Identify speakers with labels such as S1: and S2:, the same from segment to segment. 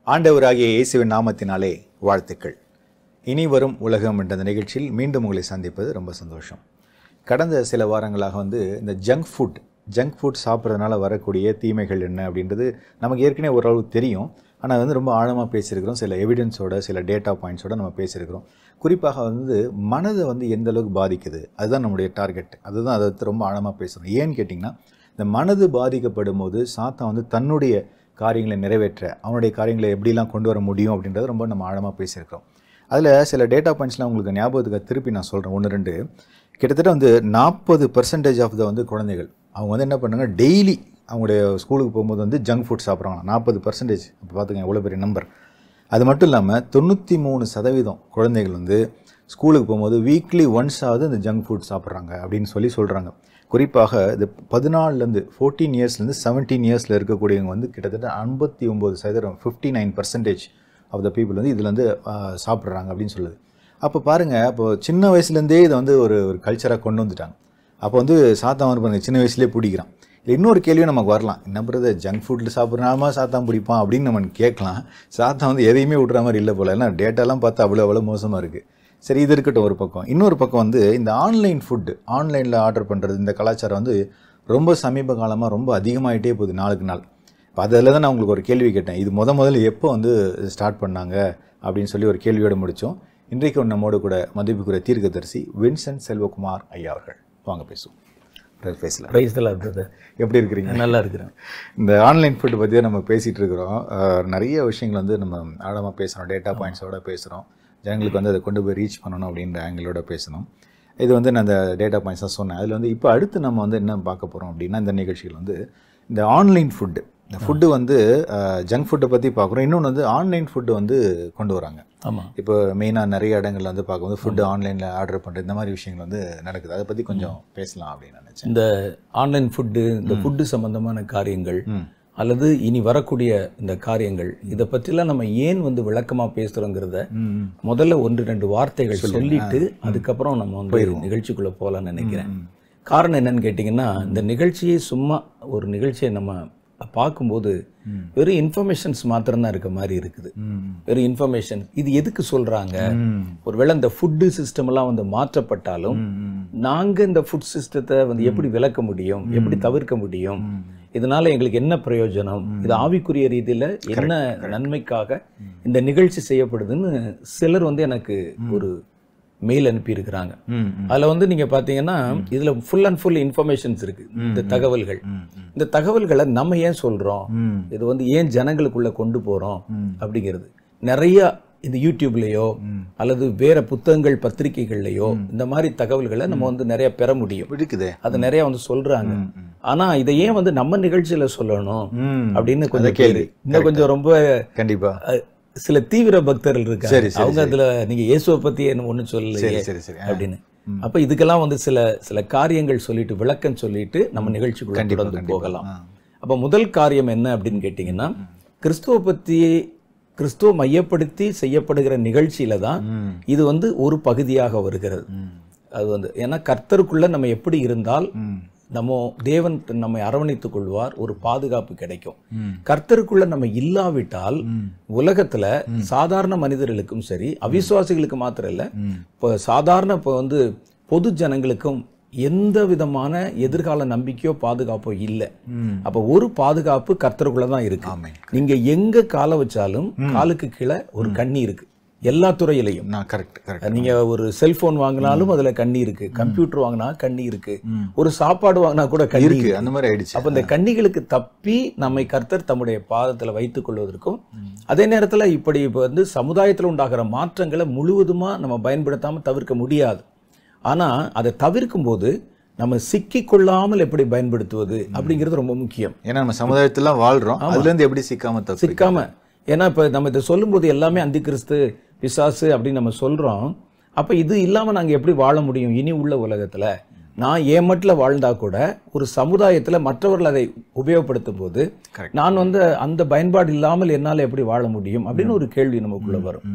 S1: ஆண்டவராகிய இயேசுவின் நாமத்தினாலே வாழ்த்துக்கள் இனி வரும் உலகம் என்ற இந்த நிகழ்ச்சியில் மீண்டும் உங்களை சந்திப்பது ரொம்ப சந்தோஷம் கடந்த சில வாரங்களாக வந்து இந்த ஜங்க் ஃபுட் ஜங்க் ஃபுட் சாப்பிட்றதுனால வரக்கூடிய தீமைகள் என்ன அப்படின்றது நமக்கு ஏற்கனவே ஓரளவு தெரியும் ஆனால் வந்து ரொம்ப ஆழமாக பேசியிருக்கிறோம் சில எவிடன்ஸோட சில டேட்டா பாயிண்ட்ஸோட நம்ம பேசியிருக்கிறோம் குறிப்பாக வந்து மனதை வந்து எந்த அளவுக்கு பாதிக்குது அதுதான் நம்முடைய டார்கெட் அதுதான் அதை பத்தி ரொம்ப ஆழமாக பேசுகிறோம் ஏன்னு கேட்டிங்கன்னா இந்த மனது பாதிக்கப்படும் போது சாத்தான் வந்து தன்னுடைய காரியங்களை நிறைவேற்ற அவனுடைய காரியங்களை எப்படிலாம் கொண்டு வர முடியும் அப்படின்றத ரொம்ப நம்ம ஆழமாக பேசியிருக்கிறோம் அதில் சில டேட்டா பாயிண்ட்ஸ்லாம் உங்களுக்கு ஞாபகத்துக்கு திருப்பி நான் சொல்கிறேன் ஒன்று ரெண்டு கிட்டத்தட்ட வந்து நாற்பது பர்சன்டேஜ் ஆஃப் த வந்து குழந்தைகள் அவங்க வந்து என்ன பண்ணுறாங்க டெய்லி அவங்களுடைய ஸ்கூலுக்கு போகும்போது வந்து ஜங்க் ஃபுட் சாப்பிட்றாங்க நாற்பது பர்சன்டேஜ் அப்போ பார்த்துங்க எவ்வளோ பெரிய நம்பர் அது மட்டும் இல்லாமல் தொண்ணூற்றி மூணு சதவீதம் குழந்தைகள் வந்து ஸ்கூலுக்கு போகும்போது வீக்லி ஒன்ஸ் ஆகுது இந்த ஜங்க் ஃபுட் சாப்பிட்றாங்க அப்படின்னு சொல்லி சொல்கிறாங்க குறிப்பாக இது பதினாலுலேருந்து ஃபோர்டீன் இயர்ஸ்லேருந்து செவன்டீன் இயர்ஸில் இருக்கக்கூடியவங்க வந்து கிட்டத்தட்ட ஐம்பத்தி ஒம்பது சதவீதம் fifty nine percentage of the people வந்து இதில் வந்து ஆஹ், சாப்பிட்றாங்க அப்படின்னு சொல்லுது அப்போ பாருங்கள் அப்போ சின்ன வயசுலேருந்தே இதை வந்து ஒரு ஒரு கல்ச்சராக கொண்டு வந்துட்டாங்க அப்போ வந்து சாத்தான் வந்து பாருங்க சின்ன வயசுலேயே பிடிக்கிறான் இதுல இன்னொரு கேள்வியும் நமக்கு வரலாம் என்ன பண்ணுறது ஜங்க் ஃபுட்டில் சாப்பிட்றாமா சாத்தான் பிடிப்பான் அப்படின்னு நம்ம கேட்கலாம் சாத்தான் வந்து எதையுமே விட்ற மாதிரி இல்லை போல ஏன்னா டேட்டாலாம் பார்த்தா அவ்வளோ அவ்வளோ மோசமாக இருக்குது சரி இது இருக்கட்டும் ஒரு பக்கம் இன்னொரு பக்கம் வந்து இந்த ஆன்லைன் ஃபுட்டு ஆன்லைனில் ஆர்டர் பண்ணுறது இந்த கலாச்சாரம் வந்து ரொம்ப சமீப காலமாக ரொம்ப அதிகமாகிட்டே போகுது நாளுக்கு நாள் இப்போ அதில் தான் நான் உங்களுக்கு ஒரு கேள்வி கேட்டேன் இது முத முதல்ல எப்போ வந்து ஸ்டார்ட் பண்ணாங்க அப்படின்னு சொல்லி ஒரு கேள்வியோடு முடித்தோம் இன்றைக்கு நம்மோடு கூட மதிப்புக்குரிய தீர்க்கதரிசி வின்சென்ட் செல்வகுமார் ஐயா அவர்கள் வாங்க பேசுவோம் பிரதர் பேசலாம்
S2: பிரைஸ் எல்லாம் பிரதர்
S1: எப்படி இருக்கிறீங்க
S2: நல்லா இருக்கிறேன்
S1: இந்த ஆன்லைன் ஃபுட் பற்றி நம்ம பேசிகிட்டு இருக்கிறோம் அஹ், நிறைய விஷயங்கள் வந்து நம்ம ஆழமாக பேசுகிறோம் டேட்டா பாயிண்ட்ஸோட பேசுகிறோம் ஜனங்களுக்கு வந்து அதை கொண்டு போய் ரீச் பண்ணணும் அப்படின்ற ஆங்கிளோட பேசணும் இது வந்து நான் அந்த டேட்டா பாயிண்ட்ஸ் தான் சொன்னேன் அதில் வந்து இப்போ அடுத்து நம்ம வந்து என்ன பார்க்க போகிறோம் அப்படின்னா இந்த நிகழ்ச்சியில் வந்து இந்த ஆன்லைன் ஃபுட்டு இந்த ஃபுட்டு வந்து ஜங்க் ஃபுட்டை பற்றி பார்க்குறோம் இன்னொன்று வந்து ஆன்லைன் ஃபுட்டு வந்து கொண்டு வராங்க
S2: ஆமாம்
S1: இப்போ மெயினாக நிறைய இடங்கள்ல வந்து பார்க்கும்போது ஃபுட்டு ஆன்லைனில் ஆர்டர் பண்ணுறது இந்த மாதிரி விஷயங்கள் வந்து நடக்குது அதை பற்றி கொஞ்சம் பேசலாம் அப்படின்னு நினச்சேன்
S2: இந்த ஆன்லைன் ஃபுட்டு இந்த ஃபுட்டு சம்பந்தமான காரியங்கள்
S1: ம்
S2: அல்லது இனி வரக்கூடிய இந்த காரியங்கள் இதை பற்றிலாம் நம்ம ஏன் வந்து விளக்கமாக பேசுகிறோங்கிறத
S1: ம்
S2: முதல்ல ஒன்று ரெண்டு வார்த்தைகள் சொல்லிட்டு அதுக்கப்புறம் நம்ம வந்து நிகழ்ச்சிக்குள்ளே போகலான்னு நினைக்கிறேன் காரணம் என்னன்னு கேட்டிங்கன்னா இந்த நிகழ்ச்சியை சும்மா ஒரு நிகழ்ச்சியை நம்ம பார்க்கும்போது வெறும் இன்ஃபர்மேஷன்ஸ் மாத்திரம்தான் இருக்க மாதிரி இருக்குது
S1: ம்
S2: வெறும் இன்ஃபர்மேஷன் இது எதுக்கு சொல்கிறாங்க
S1: ம்
S2: ஒருவேளை இந்த ஃபுட்டு சிஸ்டம் எல்லாம் வந்து மாற்றப்பட்டாலும்
S1: ம்
S2: நாங்க இந்த ஃபுட் சிஸ்டத்தை வந்து எப்படி விளக்க முடியும் எப்படி தவிர்க்க முடியும் இதனால எங்களுக்கு என்ன பிரயோஜனம் இது ஆவிக்குரிய ரீதியில என்ன நன்மைக்காக இந்த நிகழ்ச்சி செய்யப்படுதுன்னு சிலர் வந்து எனக்கு ஒரு மெயில் அனுப்பியிருக்கிறாங்க
S1: ம்
S2: அதுல வந்து நீங்க பாத்தீங்கன்னா இதுல ஃபுல் அண்ட் ஃபுல் இன்ஃபர்மேஷன்ஸ் இருக்கு இந்த தகவல்கள்
S1: ம்
S2: இந்த தகவல்களை நம்ம ஏன் சொல்றோம்
S1: ம்
S2: இது வந்து ஏன் ஜனங்களுக்குள்ள கொண்டு போறோம்
S1: ம்.
S2: அப்படிங்கிறது நிறைய இந்த யூடியூப்லயோ அல்லது வேற புத்தகங்கள் பத்திரிகைகள்லயோ இந்த மாதிரி தகவல்களை நம்ம வந்து நிறைய பெற முடியும்
S1: பிடிக்குதே
S2: அது நிறைய வந்து சொல்றாங்க ஆனா இதை ஏன் வந்து நம்ம நிகழ்ச்சியில சொல்லணும்
S1: ம்
S2: அப்படின்னு கொஞ்சம்
S1: கேள்வி.
S2: பேரு இன்னும் கொஞ்சம் ரொம்ப
S1: கண்டிப்பா
S2: அஹ், சில தீவிர பக்தர்கள்
S1: சரி,
S2: இருக்காங்க
S1: சரி,
S2: அவங்க அதுல நீங்க இயேசுவை பத்தி என்ன ஒண்ணும் சொல்லலையே
S1: சரி சரி சரி ஆ.
S2: அப்படின்னு அப்ப இதுக்கெல்லாம் வந்து சில சில காரியங்கள் சொல்லிட்டு விளக்கம் சொல்லிட்டு நம்ம நிகழ்ச்சிக்குள்ள
S1: கண்டிப்பா,
S2: தொடர்ந்து
S1: கண்டிப்பா.
S2: போகலாம்
S1: ஆ.
S2: அப்ப முதல் காரியம் என்ன அப்படின்னு கேட்டிங்கன்னா கிறிஸ்துவ பத்தி கிறிஸ்துவ மையப்படுத்தி செய்யப்படுகிற நிகழ்ச்சியில தான்
S1: ம்
S2: இது வந்து ஒரு பகுதியாக வருகிறது
S1: ம்
S2: அது வந்து ஏன்னா கர்த்தருக்குள்ள நம்ம எப்படி இருந்தால்
S1: ம்
S2: நம்ம தேவன் நம்மை அரவணைத்துக் கொள்வார் ஒரு பாதுகாப்பு கிடைக்கும்
S1: ம்
S2: கர்த்தருக்குள்ள நம்ம இல்லாவிட்டால்
S1: ம்
S2: உலகத்துல சாதாரண மனிதர்களுக்கும் சரி அவிசுவாசிகளுக்கு மாத்திரம் இல்ல
S1: ம்
S2: இப்போ சாதாரண இப்போ வந்து பொது ஜனங்களுக்கும் எந்த விதமான எதிர்கால நம்பிக்கையோ பாதுகாப்போ இல்லை
S1: ம்
S2: அப்ப ஒரு பாதுகாப்பு கர்த்தருக்குள்ள தான் இருக்கு
S1: ஆமென்.
S2: நீங்க எங்க காலை வச்சாலும் காலுக்கு கீழே ஒரு கண்ணி இருக்கு எல்லா துறையிலையும்
S1: நான் கரெக்ட் கரெக்ட்
S2: நீங்க ஒரு செல்போன் வாங்கினாலும் அதுல கண்ணி இருக்கு கம்ப்யூட்டர் வாங்கினா கண்ணி இருக்கு ஒரு சாப்பாடு வாங்கினா கூட கண்ணி
S1: இருக்கு
S2: இருக்கு
S1: அந்த மாதிரி ஆயிடுச்சு
S2: அப்ப இந்த கண்ணிகளுக்கு தப்பி நம்மை கர்த்தர் தம்முடைய பாதத்துல வைத்துக் கொள்வதற்கும் அதே நேரத்துல இப்படி இப்ப வந்து சமுதாயத்துல உண்டாகிற மாற்றங்களை முழுவதுமா நம்ம பயன்படுத்தாம தவிர்க்க முடியாது ஆனா அதை தவிர்க்கும் போது நம்ம சிக்கிக் கொள்ளாமல் எப்படி பயன்படுத்துவது அப்படிங்கிறது ரொம்ப முக்கியம்
S1: ஏன்னா நம்ம சமுதாயத்துல வாழ்றோம் அதுல இருந்து எப்படி சிக்காம தப்பு
S2: சிக்காம ஏன்னா இப்ப நம்ம இதை சொல்லும்போது எல்லாமே அந்தி கிறிஸ்து பிசாசு அப்படின்னு நம்ம சொல்றோம் அப்ப இது இல்லாம நாங்க எப்படி வாழ முடியும் இனி உள்ள உலகத்துல நான் என் மட்டில் வாழ்ந்தா கூட ஒரு சமுதாயத்துல மற்றவர்கள் அதை உபயோகப்படுத்தும் போது
S1: Correct.
S2: நான் வந்து அந்த பயன்பாடு இல்லாமல் என்னால எப்படி வாழ முடியும் அப்படின்னு ஒரு கேள்வி நமக்குள்ள வரும்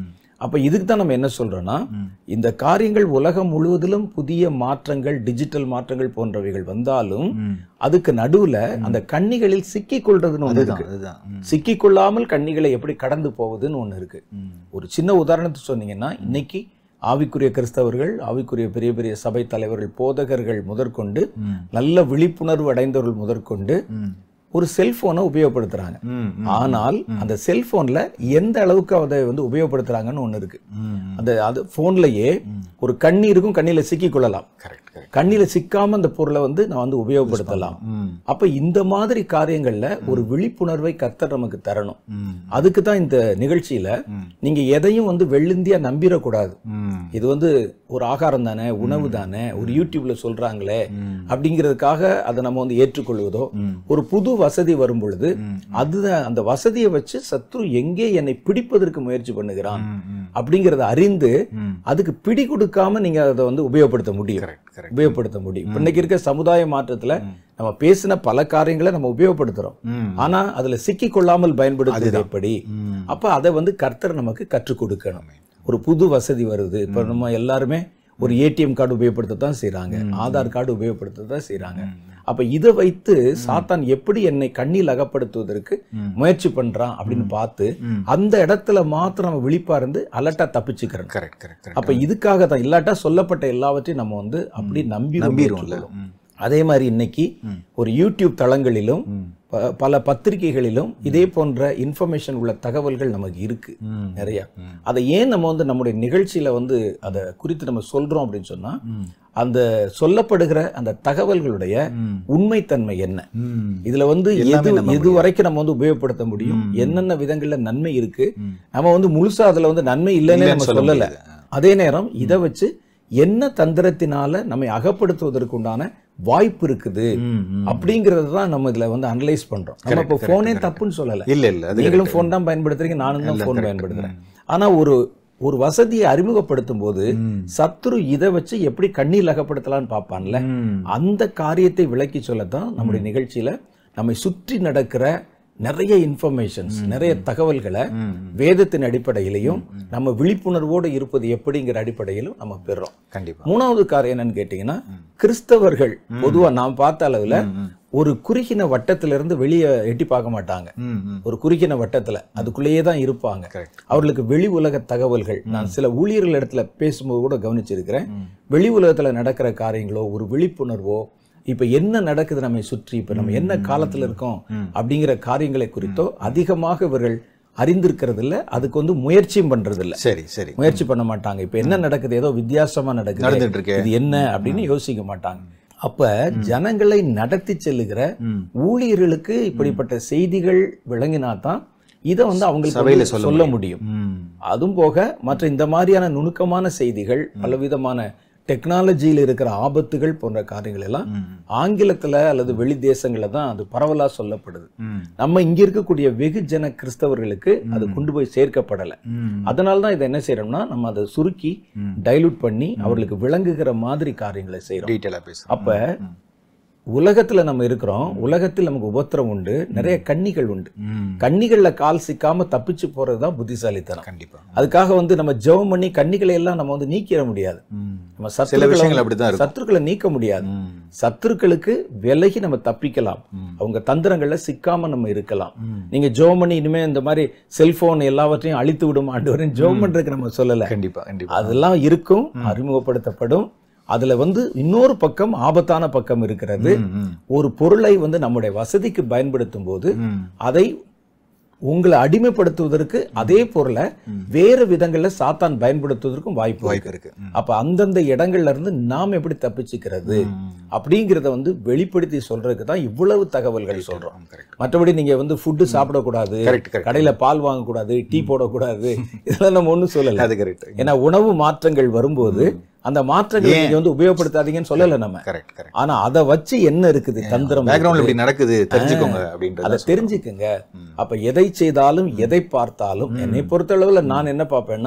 S2: அப்ப இதுக்கு தான் நம்ம என்ன சொல்றோம்னா இந்த காரியங்கள் உலகம் முழுவதிலும் புதிய மாற்றங்கள் டிஜிட்டல் மாற்றங்கள் போன்றவைகள் வந்தாலும் அதுக்கு நடுவுல அந்த கண்ணிகளில் சிக்கிக் கொள்றதுன்னு ஒண்ணு
S1: அதுதான்
S2: இருக்கு
S1: அதுதான் ம்.
S2: சிக்கிக் கொள்ளாமல் கண்ணிகளை எப்படி கடந்து போகுதுன்னு ஒண்ணு இருக்கு
S1: ம்.
S2: ஒரு சின்ன உதாரணத்தை சொன்னீங்கன்னா இன்னைக்கு ஆவிக்குரிய கிறிஸ்தவர்கள் ஆவிக்குரிய பெரிய பெரிய சபை தலைவர்கள் போதகர்கள் முதற்கொண்டு
S1: ம்.
S2: நல்ல விழிப்புணர்வு அடைந்தவர்கள் முதற்கொண்டு
S1: ம்.
S2: ஒரு செல்போனை உபயோகப்படுத்துறாங்க
S1: ம். ம்.
S2: ஆனால் அந்த செல்போன்ல எந்த அளவுக்கு அதை வந்து உபயோகப்படுத்துறாங்கன்னு ஒண்ணு இருக்கு
S1: ம்.
S2: அந்த அது போன்லயே ஒரு கண்ணி இருக்கும் கண்ணில சிக்கிக் கொள்ளலாம்
S1: கரெக்ட் கரெக்ட்
S2: கண்ணில சிக்காம அந்த பொருளை வந்து நான் வந்து உபயோகப்படுத்தலாம்
S1: ம்.
S2: அப்ப இந்த மாதிரி காரியங்கள்ல ஒரு விழிப்புணர்வை கர்த்தர் நமக்கு தரணும்
S1: ம்.
S2: அதுக்கு தான் இந்த நிகழ்ச்சியில
S1: ம்.
S2: நீங்க எதையும் வந்து வெள்ளுந்தியா நம்பிடக்கூடாது
S1: ம்.
S2: இது வந்து ஒரு ஆகாரம் தானே உணவு தானே ஒரு யூடியூப்ல சொல்றாங்களே
S1: ம்.
S2: அப்படிங்கிறதுக்காக அதை நம்ம வந்து ஏற்றுக்கொள்வதோ
S1: ம்.
S2: ஒரு புது வசதி வரும் பொழுது
S1: ம்.
S2: அதுதான் அந்த வசதியை வச்சு சத்ரு எங்கே என்னை பிடிப்பதற்கு முயற்சி பண்ணுகிறான்
S1: ம். ம்.
S2: அப்படிங்கறத அறிந்து
S1: ம்.
S2: அதுக்கு பிடி கொடுக்காம நீங்க அதை வந்து உபயோகப்படுத்த முடியும்
S1: கரெக்ட் கரெக்ட்
S2: உபயோகப்படுத்த முடியும் இப்ப இன்னைக்கு இருக்க சமுதாய மாற்றத்துல நம்ம பேசின பல காரியங்களை நம்ம உபயோகப்படுத்துறோம்
S1: ம்.
S2: ஆனா அதுல சிக்கிக் கொள்ளாமல் பயன்படுத்துவது எப்படி
S1: ம்.
S2: அப்ப அதை வந்து கர்த்தர் நமக்கு கற்றுக் கொடுக்கணும் ஒரு புது வசதி வருது இப்ப நம்ம எல்லாருமே ஒரு ஏடிஎம் கார்டு உபயோகப்படுத்த தான் செய்றாங்க ஆதார் கார்டு உபயோகப்படுத்த தான் செய்றாங்க அப்ப இதை வைத்து சாத்தான் எப்படி என்னை கண்ணில் அகப்படுத்துவதற்கு முயற்சி பண்றான் அப்படின்னு பார்த்து அந்த இடத்துல மாத்திரம் நம்ம விழிப்பா இருந்து அலர்ட்டா தப்பிச்சுக்கிறோம்
S1: கரெக்ட் கரெக்ட் கரெக்ட்
S2: அப்ப இதுக்காக தான் இல்லாட்டா சொல்லப்பட்ட எல்லாவற்றையும் நம்ம வந்து அப்படி நம்பி
S1: நம்பிருவோம்ல
S2: ஏற்றுக்கொள்ளும். அதே மாதிரி இன்னைக்கு ஒரு யூடியூப் தளங்களிலும் ப- பல பத்திரிகைகளிலும் இதே போன்ற இன்ஃபர்மேஷன் உள்ள தகவல்கள் நமக்கு இருக்கு
S1: ம்.
S2: நிறைய அதை ஏன் நம்ம வந்து நம்முடைய நிகழ்ச்சியில வந்து அதை குறித்து நம்ம சொல்றோம் அப்படின்னு சொன்னா
S1: ம்.
S2: அந்த சொல்லப்படுகிற அந்த தகவல்களுடைய
S1: ம்.
S2: உண்மைத்தன்மை என்ன
S1: ம்.
S2: இதுல வந்து
S1: எல்லாமே
S2: எது
S1: நம்ப
S2: எது வரைக்கும் நம்ம வந்து உபயோகப்படுத்த முடியும் என்னென்ன விதங்கள்ல நன்மை இருக்கு
S1: ம்.
S2: நம்ம வந்து முழுசா அதுல வந்து நன்மை இல்லைன்னு
S1: இல்லைன்னு
S2: நம்ம
S1: சொல்ல
S2: சொல்லல
S1: முடியாது.
S2: அதே நேரம் இதை வச்சு என்ன தந்திரத்தினால நம்மை அகப்படுத்துவதற்கு உண்டான வாய்ப்பு இருக்குது
S1: ம். ம்.
S2: அப்படிங்கறது தான் நம்ம இதுல வந்து அனலைஸ் பண்றோம் நம்ம இப்போ
S1: correct,
S2: போனே
S1: correct.
S2: தப்புன்னு சொல்லல
S1: இல்ல இல்ல அது
S2: நீங்களும் ஃபோன் தான் பயன்படுத்துறீங்க நானும் தான் ஃபோன் பயன்படுத்துறேன் ஆனா ஒரு ஒரு வசதியை அறிமுகப்படுத்தும் போது
S1: ம்.
S2: சத்துரு இதை வச்சு எப்படி கண்ணீர் அகப்படுத்தலாம்னு பார்ப்பான்ல
S1: ம்.
S2: அந்த காரியத்தை விளக்கி சொல்லத்தான் நம்முடைய நிகழ்ச்சியில நம்மை சுற்றி நடக்கிற நிறைய இன்ஃபர்மேஷன்ஸ் நிறைய தகவல்களை
S1: ம்.
S2: வேதத்தின் அடிப்படையிலையும் நம்ம விழிப்புணர்வோடு இருப்பது எப்படிங்கிற அடிப்படையிலும் நம்ம பெறுறோம்
S1: கண்டிப்பா
S2: மூணாவது காரியம் என்னன்னு கேட்டீங்கன்னா கிறிஸ்தவர்கள் பொதுவா நாம் பார்த்த அளவுல ஒரு குறுகின வட்டத்திலிருந்து வெளியே எட்டி பார்க்க மாட்டாங்க
S1: ம். ம்.
S2: ஒரு குறுகின வட்டத்துல அதுக்குள்ளேயே தான் இருப்பாங்க
S1: Correct.
S2: அவர்களுக்கு வெளி உலக தகவல்கள் நான் சில ஊழியர்கள் இடத்துல பேசும்போது கூட கவனிச்சிருக்கிறேன் வெளி உலகத்துல நடக்கிற காரியங்களோ ஒரு விழிப்புணர்வோ இப்ப என்ன நடக்குது நம்மை சுற்றி இப்ப நம்ம என்ன காலத்துல இருக்கோம் அப்படிங்கிற காரியங்களை குறித்தோ அதிகமாக இவர்கள் அறிந்திருக்கிறது இல்ல அதுக்கு வந்து முயற்சியும் பண்றது இல்ல
S1: சரி சரி
S2: முயற்சி பண்ண மாட்டாங்க இப்ப என்ன நடக்குது ஏதோ வித்தியாசமா நடக்குது
S1: நடந்துட்டு இருக்கு
S2: இது என்ன அப்படின்னு யோசிக்க மாட்டாங்க அப்ப ஜனங்களை நடத்தி செல்லுகிற ஊழியர்களுக்கு இப்படிப்பட்ட செய்திகள் விளங்கினாதான் இதை வந்து அவங்களுக்கு
S1: சபையில
S2: வந்து
S1: சொல்ல
S2: சொல்ல முடியும்
S1: ம்.
S2: அதுவும் போக மற்ற இந்த மாதிரியான நுணுக்கமான செய்திகள் பலவிதமான டெக்னாலஜியில் இருக்கிற ஆபத்துகள் போன்ற காரியங்கள் எல்லாம் ஆங்கிலத்துல அல்லது வெளி தேசங்கள்ல தான் அது பரவலா சொல்லப்படுது
S1: ம்.
S2: நம்ம இங்க இருக்கக்கூடிய வெகுஜன கிறிஸ்தவர்களுக்கு அது கொண்டு போய் சேர்க்கப்படலை
S1: ம்.
S2: அதனால தான் இதை என்ன செய்யறோம்னா நம்ம அதை சுருக்கி டைலூட் பண்ணி அவர்களுக்கு விளங்குகிற மாதிரி காரியங்களை செய்றோம்
S1: டீட்டெயிலா பேசுறோம்
S2: அப்ப உலகத்துல நம்ம இருக்கிறோம் உலகத்தில் நமக்கு உபத்திரம் உண்டு நிறைய கன்னிகள் உண்டு
S1: ம்.
S2: கன்னிகள்ல கால் சிக்காம தப்பிச்சு போறதுதான் புத்திசாலித்தனம்
S1: கண்டிப்பா
S2: அதுக்காக வந்து நம்ம ஜெபம் பண்ணி கன்னிகளை எல்லாம் நம்ம வந்து நீக்கிட முடியாது
S1: ம்.
S2: நம்ம
S1: சில
S2: சத்துருக்களை
S1: விஷயங்கள் அப்படிதான் இருக்கும்
S2: சத்துருக்களை நீக்க முடியாது
S1: ம்.
S2: சத்துருக்களுக்கு விலகி நம்ம தப்பிக்கலாம் அவங்க தந்திரங்கள்ல சிக்காம நம்ம இருக்கலாம் நீங்க ஜெபம் பண்ணி இனிமே இந்த மாதிரி செல்போன் எல்லாவற்றையும் அழித்து விடும் ஆண்டவரின் ஜெபம் பண்றதுக்கு நம்ம சொல்லல
S1: கண்டிப்பா கண்டிப்பா
S2: அதெல்லாம் இருக்கும் அறிமுகப்படுத்தப்படும் அதுல வந்து இன்னொரு பக்கம் ஆபத்தான பக்கம் இருக்கிறது
S1: ம், ம்.
S2: ஒரு பொருளை வந்து நம்முடைய வசதிக்கு பயன்படுத்தும் போது
S1: ம்.
S2: அதை உங்களை அடிமைப்படுத்துவதற்கு அதே பொருளை வேறு விதங்கள்ல சாத்தான் பயன்படுத்துவதற்கும் வாய்ப்பு
S1: வாய்ப்பு
S2: இருக்கு
S1: இருக்கு ம்.
S2: அப்ப அந்தந்த இடங்கள்ல இருந்து நாம் எப்படி தப்பிச்சுக்கிறது அப்படிங்கிறத வந்து வெளிப்படுத்தி சொல்றதுக்கு தான் இவ்வளவு தகவல்கள் சொல்றோம்
S1: ஆம், correct.
S2: மற்றபடி நீங்க வந்து ஃபுட்டு சாப்பிடக்கூடாது
S1: Correct, correct.
S2: கடையில பால் வாங்கக்கூடாது டீ போடக்கூடாது இதெல்லாம் நம்ம ஒண்ணும் சொல்லல
S1: அது கரெக்ட்
S2: ஏன்னா உணவு மாற்றங்கள் வரும்போது அந்த மாற்றங்களை நீங்க வந்து உபயோகப்படுத்தாதீங்கன்னு சொல்லல நம்ம
S1: கரெக்ட் கரெக்ட்
S2: ஆனா அதை வச்சு என்ன இருக்குது தந்திரம்
S1: பேக்ரவுண்ட்ல இப்படி நடக்குது தெரிஞ்சுக்கோங்க அப்படின்றது
S2: அதை தெரிஞ்சுக்குங்க அப்ப எதை செய்தாலும் எதை பார்த்தாலும் என்னை பொறுத்தளவுல நான் என்ன பார்ப்பேன்னா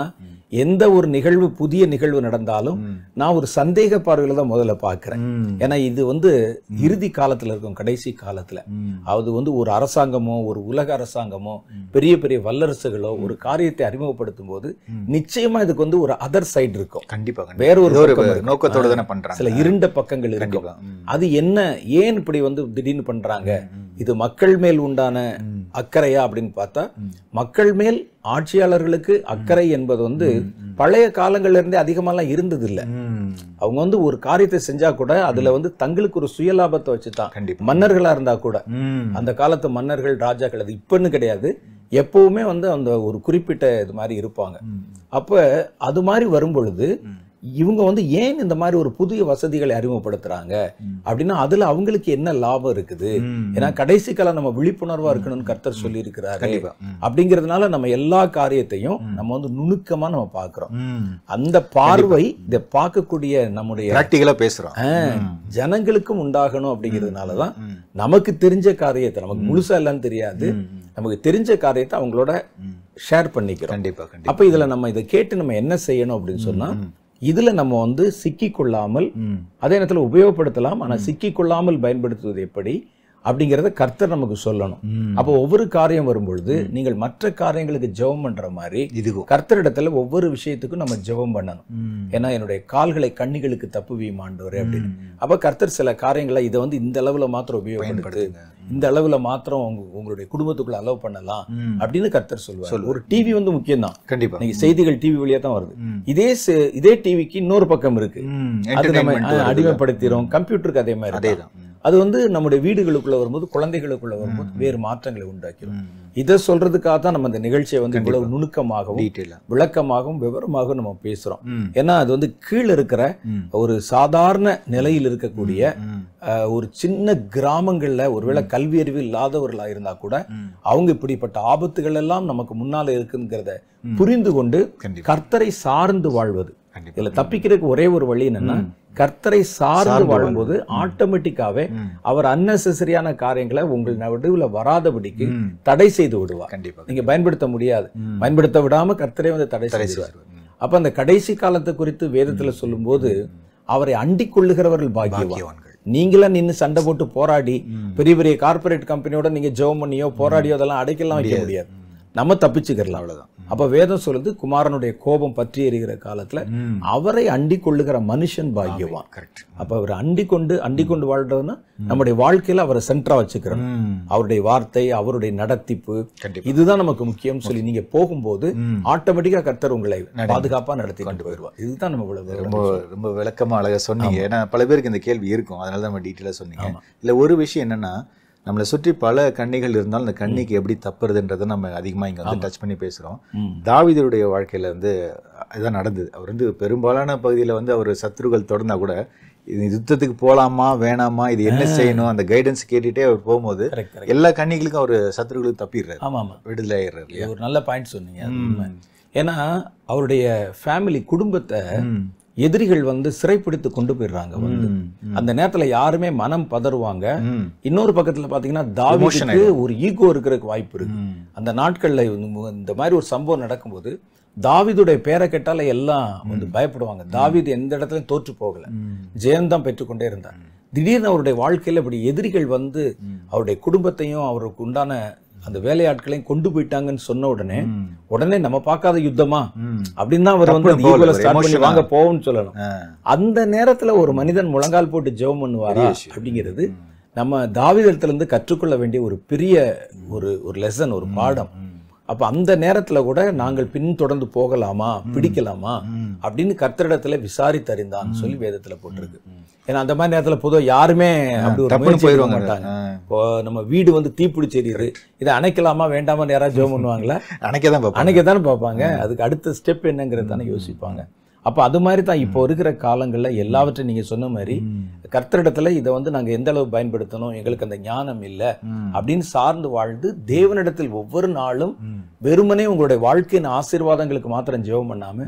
S2: எந்த ஒரு நிகழ்வு புதிய நிகழ்வு நடந்தாலும் நான் ஒரு சந்தேக பார்வையில தான் முதல்ல பார்க்கிறேன்
S1: ம்.
S2: ஏன்னா இது வந்து இறுதி காலத்துல இருக்கும் கடைசி காலத்துல
S1: ம்.
S2: அது வந்து ஒரு அரசாங்கமோ ஒரு உலக அரசாங்கமோ பெரிய பெரிய வல்லரசுகளோ ஒரு காரியத்தை அறிமுகப்படுத்தும் போது நிச்சயமா இதுக்கு வந்து ஒரு அதர் சைடு இருக்கும்
S1: கண்டிப்பா கண்டிப்பா.
S2: வேற ஒரு
S1: ஏதோ ஒரு
S2: பக்கம் இருக்கும்.
S1: நோக்கத்தோட தானே பண்றாங்க
S2: சில இருண்ட பக்கங்கள் இருக்கும்
S1: கண்டிப்பா ம்.
S2: அது என்ன ஏன் இப்படி வந்து திடீர்னு பண்றாங்க இது மக்கள் மேல் உண்டான அக்கறையா அப்படின்னு பார்த்தா மக்கள் மேல் ஆட்சியாளர்களுக்கு அக்கறை என்பது வந்து பழைய காலங்கள்ல இருந்தே அதிகமாலாம் இருந்தது இல்ல
S1: ம்.
S2: அவங்க வந்து ஒரு காரியத்தை செஞ்சா கூட அதுல வந்து தங்களுக்கு ஒரு சுயலாபத்தை வச்சுதான்
S1: கண்டிப்பா
S2: மன்னர்களா இருந்தா கூட
S1: ம்.
S2: அந்த காலத்து மன்னர்கள் ராஜாக்கள் அது இப்பன்னு கிடையாது எப்பவுமே வந்து அந்த ஒரு குறிப்பிட்ட இது மாதிரி இருப்பாங்க
S1: ம்.
S2: அப்ப அது மாதிரி வரும் பொழுது இவங்க வந்து ஏன் இந்த மாதிரி ஒரு புதிய வசதிகளை அறிமுகப்படுத்துறாங்க அப்படின்னா அதுல அவங்களுக்கு என்ன லாபம் இருக்குது
S1: ம்.
S2: ஏன்னா கடைசி காலம் நம்ம விழிப்புணர்வா இருக்கணும்னு கர்த்தர் சொல்லி இருக்கிறாரு
S1: கண்டிப்பா ம்.
S2: அப்படிங்கிறதுனால நம்ம எல்லா காரியத்தையும் நம்ம வந்து நுணுக்கமா நம்ம பார்க்கிறோம்
S1: ம்.
S2: அந்த பார்வை இதை பார்க்கக்கூடிய நம்முடைய
S1: பிராக்டிகலா பேசுறோம்
S2: ஆ, ஜனங்களுக்கும் உண்டாகணும் அப்படிங்கிறதுனால தான் நமக்கு தெரிஞ்ச காரியத்தை நமக்கு முழுசா இல்லைன்னு தெரியாது நமக்கு தெரிஞ்ச காரியத்தை அவங்களோட ஷேர் பண்ணிக்கிறோம்
S1: கண்டிப்பா கண்டிப்பா
S2: அப்ப இதுல நம்ம இதை கேட்டு நம்ம என்ன செய்யணும் அப்படின்னு சொன்னா இதுல நம்ம வந்து சிக்கிக் கொள்ளாமல்
S1: ம்.
S2: அதே நேரத்துல உபயோகப்படுத்தலாம் ஆனா சிக்கிக் கொள்ளாமல் பயன்படுத்துவது எப்படி அப்படிங்கிறத கர்த்தர் நமக்கு சொல்லணும்
S1: ம்.
S2: அப்போ ஒவ்வொரு காரியம் வரும்பொழுது நீங்கள் மற்ற காரியங்களுக்கு ஜெபம் பண்ற மாதிரி
S1: இதுவும்
S2: கர்த்தரிடத்துல ஒவ்வொரு விஷயத்துக்கும் நம்ம ஜெபம் பண்ணணும்
S1: ம்.
S2: ஏன்னா என்னுடைய கால்களை கண்ணிகளுக்கு தப்புவியும் ஆண்டவரே அப்படின்னு அப்ப கர்த்தர் சில காரியங்களை இதை வந்து இந்த அளவுல மாத்திரம் உபயோகப்படுத்து
S1: பயன்படுத்துங்க
S2: இந்த அளவுல மாத்திரம் உங்க உங்களுடைய குடும்பத்துக்குள்ள அலோவ் பண்ணலாம்
S1: ம்.
S2: அப்படின்னு கர்த்தர் சொல்லுவார் ஒரு டிவி வந்து முக்கியம்தான்
S1: கண்டிப்பா
S2: இன்னைக்கு செய்திகள் டிவி வழியா தான் வருது
S1: ம்.
S2: இதே செ- இதே டிவிக்கு இன்னொரு பக்கம் இருக்கு
S1: ம்.
S2: அது நம்ம
S1: Entertainment
S2: அஹ்,
S1: வருதுல்ல.
S2: அடிமைப்படுத்திறோம் கம்ப்யூட்டருக்கு அதே மாதிரி தான்.
S1: அதேதான் ம்.
S2: அது வந்து நம்முடைய வீடுகளுக்குள்ள வரும்போது குழந்தைகளுக்குள்ள வரும்போது வேறு மாற்றங்களை உண்டாக்கிடும்
S1: ம்.
S2: இதை சொல்றதுக்காக தான் நம்ம இந்த நிகழ்ச்சியை வந்து இவ்வளவு நுணுக்கமாகவும்
S1: டீட்டெயிலா
S2: விளக்கமாகவும் விவரமாகவும் நம்ம பேசுறோம்
S1: ம்.
S2: ஏன்னா அது வந்து கீழே இருக்கிற
S1: ம்.
S2: ஒரு சாதாரண நிலையில் இருக்கக்கூடிய
S1: ம்.
S2: அஹ், ஒரு சின்ன கிராமங்கள்ல ஒருவேளை கல்வி அறிவு இல்லாதவர்களா இருந்தா கூட
S1: ம்.
S2: அவங்க இப்படிப்பட்ட ஆபத்துகள் எல்லாம் நமக்கு முன்னால இருக்குங்கிறத புரிந்து கொண்டு
S1: கண்டிப்பா
S2: கர்த்தரை சார்ந்து வாழ்வது
S1: கண்டிப்பா
S2: இதுல தப்பிக்கிறதுக்கு ஒரே ஒரு வழி என்னன்னா கர்த்தரை சார்ந்து வாழும்போது ஆட்டோமேட்டிக்காவே
S1: ம்.
S2: அவர் அன்னெசரியான காரியங்களை உங்கள் நடுவுல வராதபடிக்கு
S1: ம்.
S2: தடை செய்து விடுவார்
S1: கண்டிப்பா
S2: நீங்க பயன்படுத்த முடியாது
S1: ம்.
S2: பயன்படுத்த விடாம கர்த்தரே வந்து தடை
S1: தடை
S2: செய்வார்
S1: செய்வார். ம்.
S2: அப்ப அந்த கடைசி காலத்தை குறித்து வேதத்துல சொல்லும்போது அவரை அண்டிக் கொள்ளுகிறவர்கள் பாக்கியவான்
S1: பாக்கியவான்கள்
S2: நீங்களா நின்னு சண்டை போட்டு போராடி
S1: ம்.
S2: பெரிய பெரிய கார்ப்பரேட் கம்பெனியோட நீங்க ஜெபம் பண்ணியோ போராடியோ அதெல்லாம் அடைக்கலாம் வைக்க முடியாது நம்ம தப்பிச்சுக்கிறலாம்
S1: அவ்வளவுதான்
S2: அப்ப வேதம் சொல்லுது குமாரனுடைய கோபம் பற்றி எறிகிற காலத்துல
S1: ம்.
S2: அவரை அண்டிக் கொள்ளுகிற மனுஷன் பாக்கியவான்
S1: கரெக்ட்
S2: அப்ப அவர் அண்டிக் கொண்டு அண்டிக் கொண்டு வாழ்றதுன்னா நம்முடைய வாழ்க்கையில அவரை சென்டரா வச்சுக்கிறோம்
S1: ம்.
S2: அவருடைய வார்த்தை அவருடைய நடத்திப்பு
S1: கண்டிப்பா
S2: இதுதான் நமக்கு முக்கியம் சொல்லி நீங்க போகும்போது
S1: ம்.
S2: ஆட்டோமேட்டிக்கா கர்த்தர் உங்களை பாதுகாப்பா நடத்தி கொண்டு போயிடுவார் இதுதான் நம்ம இவ்வளவு
S1: ரொம்ப ரொம்ப விளக்கமா அழகா சொன்னீங்க ஏன்னா பல பேருக்கு இந்த கேள்வி இருக்கும் அதனால தான் நம்ம டீட்டெயிலாக சொன்னீங்க இல்ல ஒரு விஷயம் என்னன்னா நம்மளை சுற்றி பல கண்ணிகள் இருந்தாலும் அந்த கண்ணிக்கு எப்படி தப்புறதுன்றதை நம்ம அதிகமா இங்க வந்து டச் பண்ணி பேசுறோம்
S2: ம்.
S3: தாவீதுடைய
S1: தாவீதுடைய வாழ்க்கையில வந்து இதுதான் நடந்தது அவர் வந்து பெரும்பாலான பகுதியில வந்து அவர் சத்துருக்கள் தொடர்ந்தா கூட இது யுத்தத்துக்கு போலாமா வேணாமா இது என்ன செய்யணும் அந்த கைடன்ஸ் கேட்டுட்டே அவர் போகும்போது
S2: கரெக்ட் கரெக்ட்
S1: எல்லா கண்ணிகளுக்கும் அவர் சத்துருக்களுக்கு தப்பிடுறாரு
S2: ஆமா ஆமா
S1: விடுதலை ஆயிடுறாரு இல்லையா
S2: இது ஒரு நல்ல பாயிண்ட் சொன்னீங்க அது உண்மை. ஏன்னா அவருடைய ஃபேமிலி குடும்பத்தை
S1: ம்.
S2: எதிரிகள் வந்து சிறைப்பிடித்து கொண்டு போயிடுறாங்க வந்து
S1: ம். ம்.
S2: அந்த நேரத்துல யாருமே மனம் பதறுவாங்க
S1: ம்.
S2: இன்னொரு பக்கத்துல பாத்தீங்கன்னா தாவீதுக்கு ஒரு ஈகோ இருக்கிறதுக்கு வாய்ப்பு இருக்கு
S1: ம்.
S2: அந்த நாட்கள்ல இந்த- இந்த மாதிரி ஒரு சம்பவம் நடக்கும்போது தாவீதுடைய பேரை கேட்டால எல்லாம் வந்து பயப்படுவாங்க தாவீது எந்த இடத்துலயும் தோற்று போகல
S1: ம்.
S2: ஜெயம்தான் பெற்றுக்கொண்டே இருந்தார் திடீர்னு அவருடைய வாழ்க்கையில இப்படி எதிரிகள் வந்து
S1: ம்.
S2: அவருடைய குடும்பத்தையும் அவருக்கு உண்டான அந்த வேலையாட்களையும் கொண்டு போயிட்டாங்கன்னு சொன்ன உடனே
S1: ம்.
S2: உடனே நம்ம பார்க்காத யுத்தமா
S1: ம்.
S2: அப்படின்னு தான் அவர் வந்து
S1: தப்புன்னு போகல,
S2: ஈகோல
S1: ஒரு
S2: ஸ்டார்ட் பண்ணி
S1: emotional-ஆ.
S2: வாங்க போவோம்னு சொல்லணும்
S1: ஆ.
S2: அந்த நேரத்துல ஒரு மனிதன் முழங்கால் போட்டு ஜெபம் பண்ணுவாரா
S1: பெரிய விஷயம்.
S2: அப்படிங்கிறது நம்ம தாவீதத்துல இருந்து கற்றுக்கொள்ள வேண்டிய ஒரு பெரிய ஒரு ஒரு லெசன் ஒரு பாடம்
S1: ம்.
S2: அப்ப அந்த நேரத்துல கூட நாங்கள் பின் தொடர்ந்து போகலாமா பிடிக்கலாமா
S1: ம்.
S2: அப்படின்னு கர்த்தரிடத்துல விசாரித்தறிந்தான் சொல்லி வேதத்துல போட்டிருக்கு ஏன்னா அந்த மாதிரி நேரத்துல பொதுவா யாருமே அப்படி ஒரு
S1: டப்புன்னு
S2: முயற்சி எடுக்க
S1: போயிருவாங்க
S2: மாட்டாங்க
S1: ஆ.
S2: இப்போ நம்ம வீடு வந்து தீப்பிடிச்சு எரியுது இதை அணைக்கலாமா வேண்டாமான்னு யாராவது ஜெபம் பண்ணுவாங்களா
S1: அன்னைக்கே தான் பார்ப்போம்
S2: அன்னைக்கு தானே பார்ப்பாங்க அதுக்கு அடுத்த ஸ்டெப் என்னங்கிறது தானே யோசிப்பாங்க அப்ப அது மாதிரி தான் இப்போ இருக்கிற காலங்கள்ல எல்லாவற்றையும் நீங்க சொன்ன மாதிரி கர்த்தரிடத்துல இதை வந்து நாங்க எந்த அளவு பயன்படுத்தணும் எங்களுக்கு அந்த ஞானம் இல்லை
S1: ம்.
S2: அப்படின்னு சார்ந்து வாழ்ந்து தேவனிடத்தில் ஒவ்வொரு நாளும்
S1: ம்.
S2: வெறுமனே உங்களுடைய வாழ்க்கையின் ஆசீர்வாதங்களுக்கு மாத்திரம் ஜெபம் பண்ணாம
S1: ம்.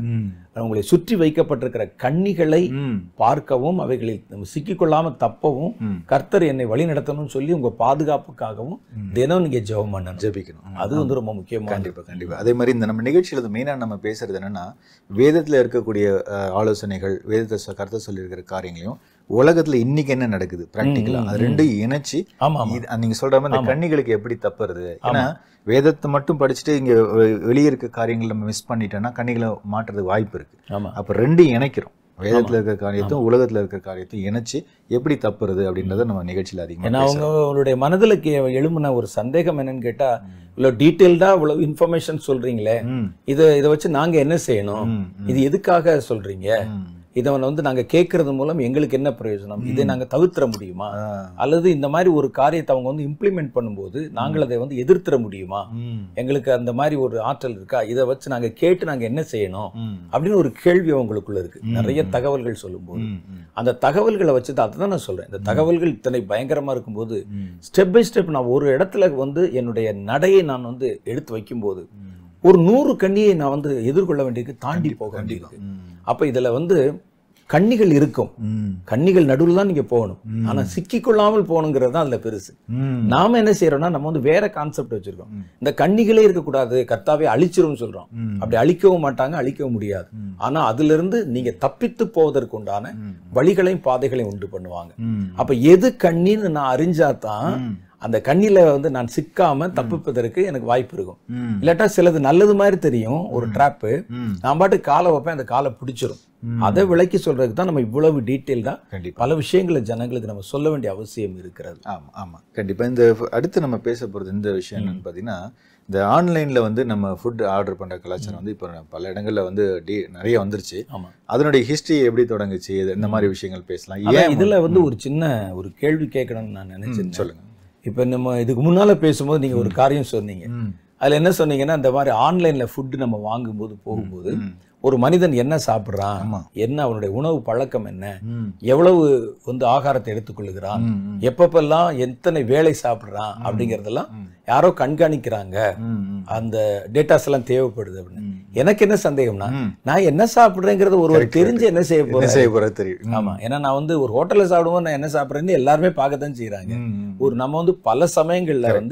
S2: உங்களை சுற்றி வைக்கப்பட்டிருக்கிற கண்ணிகளை
S1: ம்
S2: பார்க்கவும் அவைகளில் நம்ம சிக்கிக்கொள்ளாம தப்பவும்
S1: ம்.
S2: கர்த்தர் என்னை வழி நடத்தணும்னு சொல்லி உங்க பாதுகாப்புக்காகவும் தினம் நீங்க ஜெபம் பண்ணணும்
S1: ஜெபிக்கணும்
S2: அது வந்து ரொம்ப முக்கியமான
S1: கண்டிப்பா கண்டிப்பா அதே மாதிரி இந்த நம்ம நிகழ்ச்சியில் மெயினாக நம்ம பேசுறது என்னன்னா வேதத்துல இருக்கக்கூடிய அஹ், ஆலோசனைகள் வேதத்தை சொ- கருத்தை சொல்லியிருக்கிற காரியங்களையும் உலகத்துல இன்னைக்கு என்ன நடக்குது ப்ராக்டிக்கலா அது ரெண்டையும் இணைச்சு
S2: ஆமா ஆமா
S1: இது- நீங்க சொல்ற மாதிரி இந்த கண்ணிகளுக்கு எப்படி தப்புறது ஏன்னா வேதத்தை மட்டும் படிச்சுட்டு இங்க வெ- வெளியே இருக்க காரியங்கள் நம்ம மிஸ் பண்ணிட்டோம்னா கண்ணிகளை மாற்றுறதுக்கு வாய்ப்பு இருக்கு
S2: ஆமா
S1: அப்ப ரெண்டையும் இணைக்கிறோம் வேதத்துல இருக்கிற காரியத்தையும் உலகத்துல இருக்கிற காரியத்தையும் இணைச்சு எப்படி தப்புறது அப்படின்றத நம்ம நிகழ்ச்சியில் அதிகமா
S2: ஏன்னா அவங்க
S1: பேசுறோம்.
S2: அவங்களுடைய மனதுல கே எழும்பின ஒரு சந்தேகம் என்னன்னு கேட்டா இவ்வளோ டீட்டெயில்டா இவ்வளவு இன்ஃபர்மேஷன் சொல்றீங்களே
S1: ம்,
S2: இதை இதை வச்சு நாங்க என்ன செய்யணும்
S1: ம், ம்,
S2: இது எதுக்காக சொல்றீங்க
S1: ம்.
S2: இதை வந்து நாங்க கேட்கறது மூலம் எங்களுக்கு என்ன பிரயோஜனம் இதை நாங்க தவிர்த்திட முடியுமா
S1: ஆ,
S2: அல்லது இந்த மாதிரி ஒரு காரியத்தை அவங்க வந்து இம்ப்ளிமெண்ட் பண்ணும்போது நாங்கள் அதை வந்து எதிர்த்திட முடியுமா
S1: ம்,
S2: எங்களுக்கு அந்த மாதிரி ஒரு ஆற்றல் இருக்கா இதை வச்சு நாங்க கேட்டு நாங்க என்ன செய்யணும்
S1: ம்,
S2: அப்படின்னு ஒரு கேள்வி அவங்களுக்குள்ள இருக்கு நிறைய தகவல்கள் சொல்லும்போது
S1: ம், ம்,
S2: அந்த தகவல்களை வச்சு தான் அதுதான் நான் சொல்றேன் இந்த தகவல்கள் இத்தனை பயங்கரமா இருக்கும்போது
S1: ம்,
S2: ஸ்டெப் பை ஸ்டெப் நான் ஒரு இடத்துல வந்து என்னுடைய நடையை நான் வந்து எடுத்து வைக்கும்போது
S1: ம்.
S2: ஒரு நூறு கண்ணியை நான் வந்து எதிர்கொள்ள வேண்டியிருக்கு தாண்டி போக வேண்டியிருக்கு
S1: ம்,
S2: அப்ப இதுல வந்து கண்ணிகள் இருக்கும்
S1: ம்,
S2: கண்ணிகள் நடுவில் தான் நீங்க போகணும் ஆனா சிக்கிக்கொள்ளாமல் போகணுங்கிறது தான் அதுல பெருசு
S1: ம்,
S2: நாம என்ன செய்யறோம்னா நம்ம வந்து வேற கான்செப்ட் வச்சிருக்கோம்
S1: ம்.
S2: இந்த கண்ணிகளே இருக்கக்கூடாது கர்த்தாவே அழிச்சிரும் சொல்றோம்
S1: ம்,
S2: அப்படி அழிக்கவும் மாட்டாங்க அழிக்கவும் முடியாது
S1: ம்.
S2: ஆனா அதுல இருந்து நீங்க தப்பித்து போவதற்கு உண்டான
S1: ம்,
S2: வழிகளையும் பாதைகளையும் உண்டு பண்ணுவாங்க
S1: ம்,
S2: அப்ப எது கண்ணின்னு நான் அறிஞ்சாதான்
S1: ம்,
S2: அந்த கண்ணில வந்து நான் சிக்காம தப்பிப்பதற்கு எனக்கு வாய்ப்பு இருக்கும்
S1: ம்,
S2: இல்லாட்டா சிலது நல்லது மாதிரி தெரியும் ஒரு ட்ராப்பு
S1: ம்,
S2: நான் பாட்டு காலை வைப்பேன் அந்த காலை பிடிச்சிரும்
S1: ம்.
S2: அதை விளக்கி சொல்றதுக்கு தான் நம்ம இவ்வளவு டீட்டெயில்டா
S1: கண்டிப்பா
S2: பல விஷயங்களை ஜனங்களுக்கு நம்ம சொல்ல வேண்டிய அவசியம் இருக்கிறது
S1: ஆமா ஆமா கண்டிப்பா இந்த ஃப- அடுத்து நம்ம பேச போறது இந்த விஷயம் என்னன்னு பாத்தீங்கன்னா இந்த ஆன்லைன்ல வந்து நம்ம ஃபுட் ஆர்டர் பண்ற கலாச்சாரம் வந்து இப்போ பல இடங்கள்ல வந்து டி- நிறைய வந்துருச்சு
S2: ஆமா
S1: அதனுடைய ஹிஸ்டரி எப்படி தொடங்குச்சு இது- இந்த மாதிரி விஷயங்கள் பேசலாம்
S2: அதான்
S1: ஏன்
S2: இதுல வந்து ஒரு சின்ன ஒரு கேள்வி கேட்கணும்னு நான்
S1: ம்,
S2: நினைச்சேன்
S1: சொல்லுங்க
S2: இப்ப நம்ம இதுக்கு முன்னால பேசும்போது நீங்க ஒரு காரியம் சொன்னீங்க
S1: ம்,
S2: அதுல என்ன சொன்னீங்கன்னா இந்த மாதிரி ஆன்லைன்ல ஃபுட் நம்ம வாங்கும்போது போகும்போது
S1: ம்,
S2: ஒரு மனிதன் என்ன சாப்பிடுறான்
S1: ஆமா.
S2: என்ன அவனுடைய உணவு பழக்கம் என்ன
S1: ம்,
S2: எவ்வளவு வந்து ஆகாரத்தை எடுத்துக்கொள்ளுகிறான்
S1: ம், ம்,
S2: எப்பப்பெல்லாம் எத்தனை வேலை சாப்பிடுறான் அப்படிங்கறதெல்லாம்
S1: ம்.
S2: யாரோ கண்காணிக்கிறாங்க
S1: ம், ம்,
S2: அந்த டேட்டாஸ் எல்லாம் தேவைப்படுது அப்படின்னு
S1: ம்.
S2: எனக்கு என்ன சந்தேகம்னா
S1: ம்.
S2: நான் என்ன சாப்பிடுறேங்கிறது ஒருவர்
S1: Correct,
S2: தெரிஞ்சு என்ன செய்ய
S1: என்ன
S2: போறேன்
S1: செய்ய போறது தெரியும் ம்,
S2: ஆமா ஏன்னா நான் வந்து ஒரு ஹோட்டல்ல சாப்பிடும்போது நான் என்ன சாப்பிடுறேன்னு எல்லாருமே பார்க்கத்தான் செய்யறாங்க
S1: ம், ம்.
S2: ஒரு நம்ம வந்து பல சமயங்கள்ல வந்து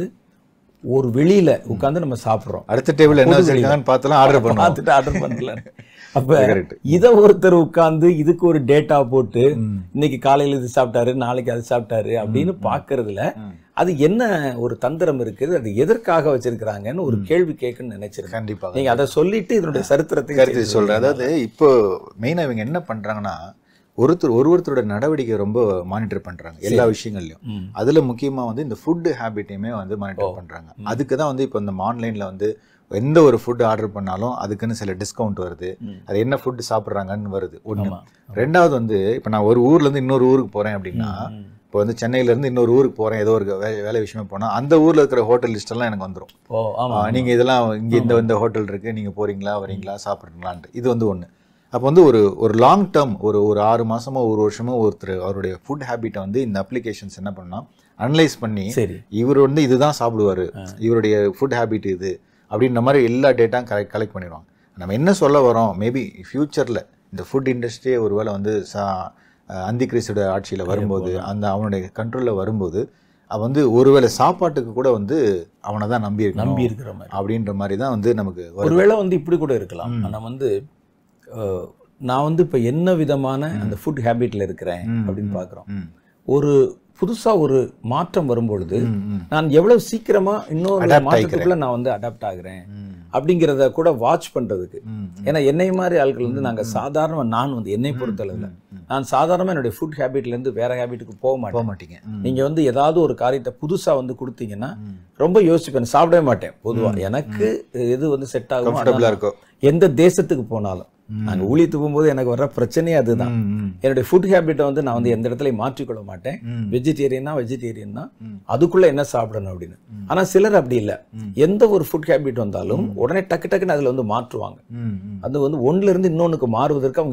S2: ஒரு வெளியில உட்கார்ந்து நம்ம சாப்பிடுறோம்
S1: அடுத்த டேபிள் என்ன வச்சிருக்காங்கன்னு பார்த்தலாம் ஆர்டர் பண்ணுவோம்
S2: பார்த்துட்டு ஆர்டர் பண்ணல அப்ப
S1: கரெக்ட்
S2: இத ஒருத்தர் உட்கார்ந்து இதுக்கு ஒரு டேட்டா போட்டு
S1: ம்.
S2: இன்னைக்கு காலையில இது சாப்பிட்டாரு நாளைக்கு அது சாப்பிட்டாரு அப்படின்னு பாக்குறதுல
S1: ம்.
S2: அது என்ன ஒரு தந்திரம் இருக்குது அது எதற்காக வச்சிருக்கிறாங்கன்னு ஒரு கேள்வி கேட்கணும்னு நினைச்சிருக்கேன்
S1: கண்டிப்பா
S2: நீங்க அதை சொல்லிட்டு இதனுடைய சரித்திரத்தை
S1: கருத்து சொல்றேன் அதாவது இப்போ மெயினா இவங்க என்ன பண்றாங்கன்னா ஒருத்தர் ஒரு ஒருத்தரோட நடவடிக்கை ரொம்ப மானிட்டர் பண்றாங்க எல்லா விஷயங்கள்லயும்
S2: ம்.
S1: அதுல முக்கியமா வந்து இந்த ஃபுட் ஹேபிட்டையுமே வந்து மானிட்டர் பண்றாங்க அதுக்கு தான் வந்து இப்போ இந்த ஆன்லைன்ல வந்து எந்த ஒரு ஃபுட் ஆர்டர் பண்ணாலும் அதுக்குன்னு சில டிஸ்கவுண்ட் வருது
S2: ம்.
S1: அது என்ன ஃபுட் சாப்பிட்றாங்கன்னு வருது ஒண்ணு
S2: ஆமா.
S1: ரெண்டாவது வந்து இப்போ நான் ஒரு ஊர்ல இருந்து இன்னொரு ஊருக்கு போறேன் அப்படின்னா
S2: ம்.
S1: இப்போ வந்து சென்னையில இருந்து இன்னொரு ஊருக்கு போறேன் ஏதோ ஒரு வே- வேலை விஷயமா போனா அந்த ஊர்ல இருக்கிற ஹோட்டல் லிஸ்ட் எல்லாம் எனக்கு வந்துரும்
S2: ஓ ஆமா
S1: ஆ, நீங்க இதெல்லாம் இங்க இந்த இந்த ஹோட்டல் இருக்கு நீங்க போறீங்களா வரீங்களா சாப்பிட்றீங்களான்ட்டு இது வந்து ஒண்ணு அப்போ வந்து ஒரு ஒரு லாங் டேர்ம் ஒரு ஒரு ஆறு மாசமோ ஒரு வருஷமோ ஒருத்தர் அவருடைய ஃபுட் ஹேபிட்டை வந்து இந்த அப்ளிகேஷன்ஸ் என்ன பண்ணா அனலைஸ் பண்ணி
S2: சரி
S1: இவர் வந்து இதுதான் சாப்பிடுவாரு இவருடைய ஃபுட் ஹேபிட் இது அப்படின்ற மாதிரி எல்லா டேட்டாவும் கலெக்ட் கலெக்ட் பண்ணிடுவாங்க நம்ம என்ன சொல்ல வரோம் மேபி ஃபியூச்சரில் இந்த ஃபுட் இண்டஸ்ட்ரியே ஒருவேளை வந்து சா அந்திகிறிஸ்டோட ஆட்சியில் வரும்போது அந்த அவனுடைய கண்ட்ரோலில் வரும்போது அவன் வந்து ஒருவேளை சாப்பாட்டுக்கு கூட வந்து அவனை தான் நம்பி
S2: நம்பி
S1: நம்பி
S2: இருக்கிற மாதிரி
S1: அப்படின்ற மாதிரி தான் வந்து நமக்கு வரும்
S2: ஒருவேளை வந்து இப்படி கூட இருக்கலாம் ஆனா வந்து அஹ், நான் வந்து இப்ப என்ன விதமான அந்த ஃபுட் ஹேபிட்ல இருக்கிறேன்
S1: ம்,
S2: அப்படின்னு
S1: ம்,
S2: பாக்குறோம்
S1: ம்,
S2: ஒரு புதுசா ஒரு மாற்றம் வரும்பொழுது
S1: ம், ம்,
S2: நான் எவ்வளவு சீக்கிரமா இன்னொரு
S1: Adapt
S2: மாற்றத்துக்குள்ள நான் வந்து அடாப்ட் ஆகுறேன்
S1: ம்,
S2: அப்படிங்கிறத கூட வாட்ச் பண்றதுக்கு
S1: ம்,
S2: ஏன்னா என்னை மாதிரி ஆட்கள் வந்து நாங்க சாதாரண நான் வந்து என்னை பொறுத்தளவுல நான் சாதாரணமா என்னுடைய ஃபுட் ஹேபிட்ல இருந்து வேற ஹேபிட்டுக்கு போக மாட்டேன்
S1: போக மாட்டீங்க ம்,
S2: நீங்க வந்து ஏதாவது ஒரு காரியத்தை புதுசா வந்து கொடுத்தீங்கன்னா
S1: ம்.
S2: ரொம்ப யோசிப்பேன் சாப்பிடவே மாட்டேன் பொதுவா எனக்கு எது வந்து செட் ஆகும்
S1: கம்ஃபர்டபுளாக இருக்கும்
S2: எந்த தேசத்துக்கு போனாலும் நாங்க ஊழியத்துக்கு போகும்போது எனக்கு வர்ற பிரச்சனையே அதுதான்
S1: ம், ம்,
S2: என்னுடைய ஃபுட் ஹேபிட்டை வந்து நான் வந்து எந்த இடத்துலயும் மாற்றிக்கொள்ள மாட்டேன்
S1: ம்.
S2: வெஜிடேரியனா வெஜிடேரியன் தான்
S1: ம்.
S2: அதுக்குள்ள என்ன சாப்பிடணும் அப்படின்னு ஆனா சிலர் அப்படி இல்ல எந்த ஒரு ஃபுட் ஹேபிட் வந்தாலும் உடனே டக்கு டக்குன்னு அதுல வந்து மாற்றுவாங்க
S1: ம், ம்.
S2: அது வந்து ஒண்ணுல இருந்து இன்னொன்னுக்கு மாறுவதற்கு அவங்க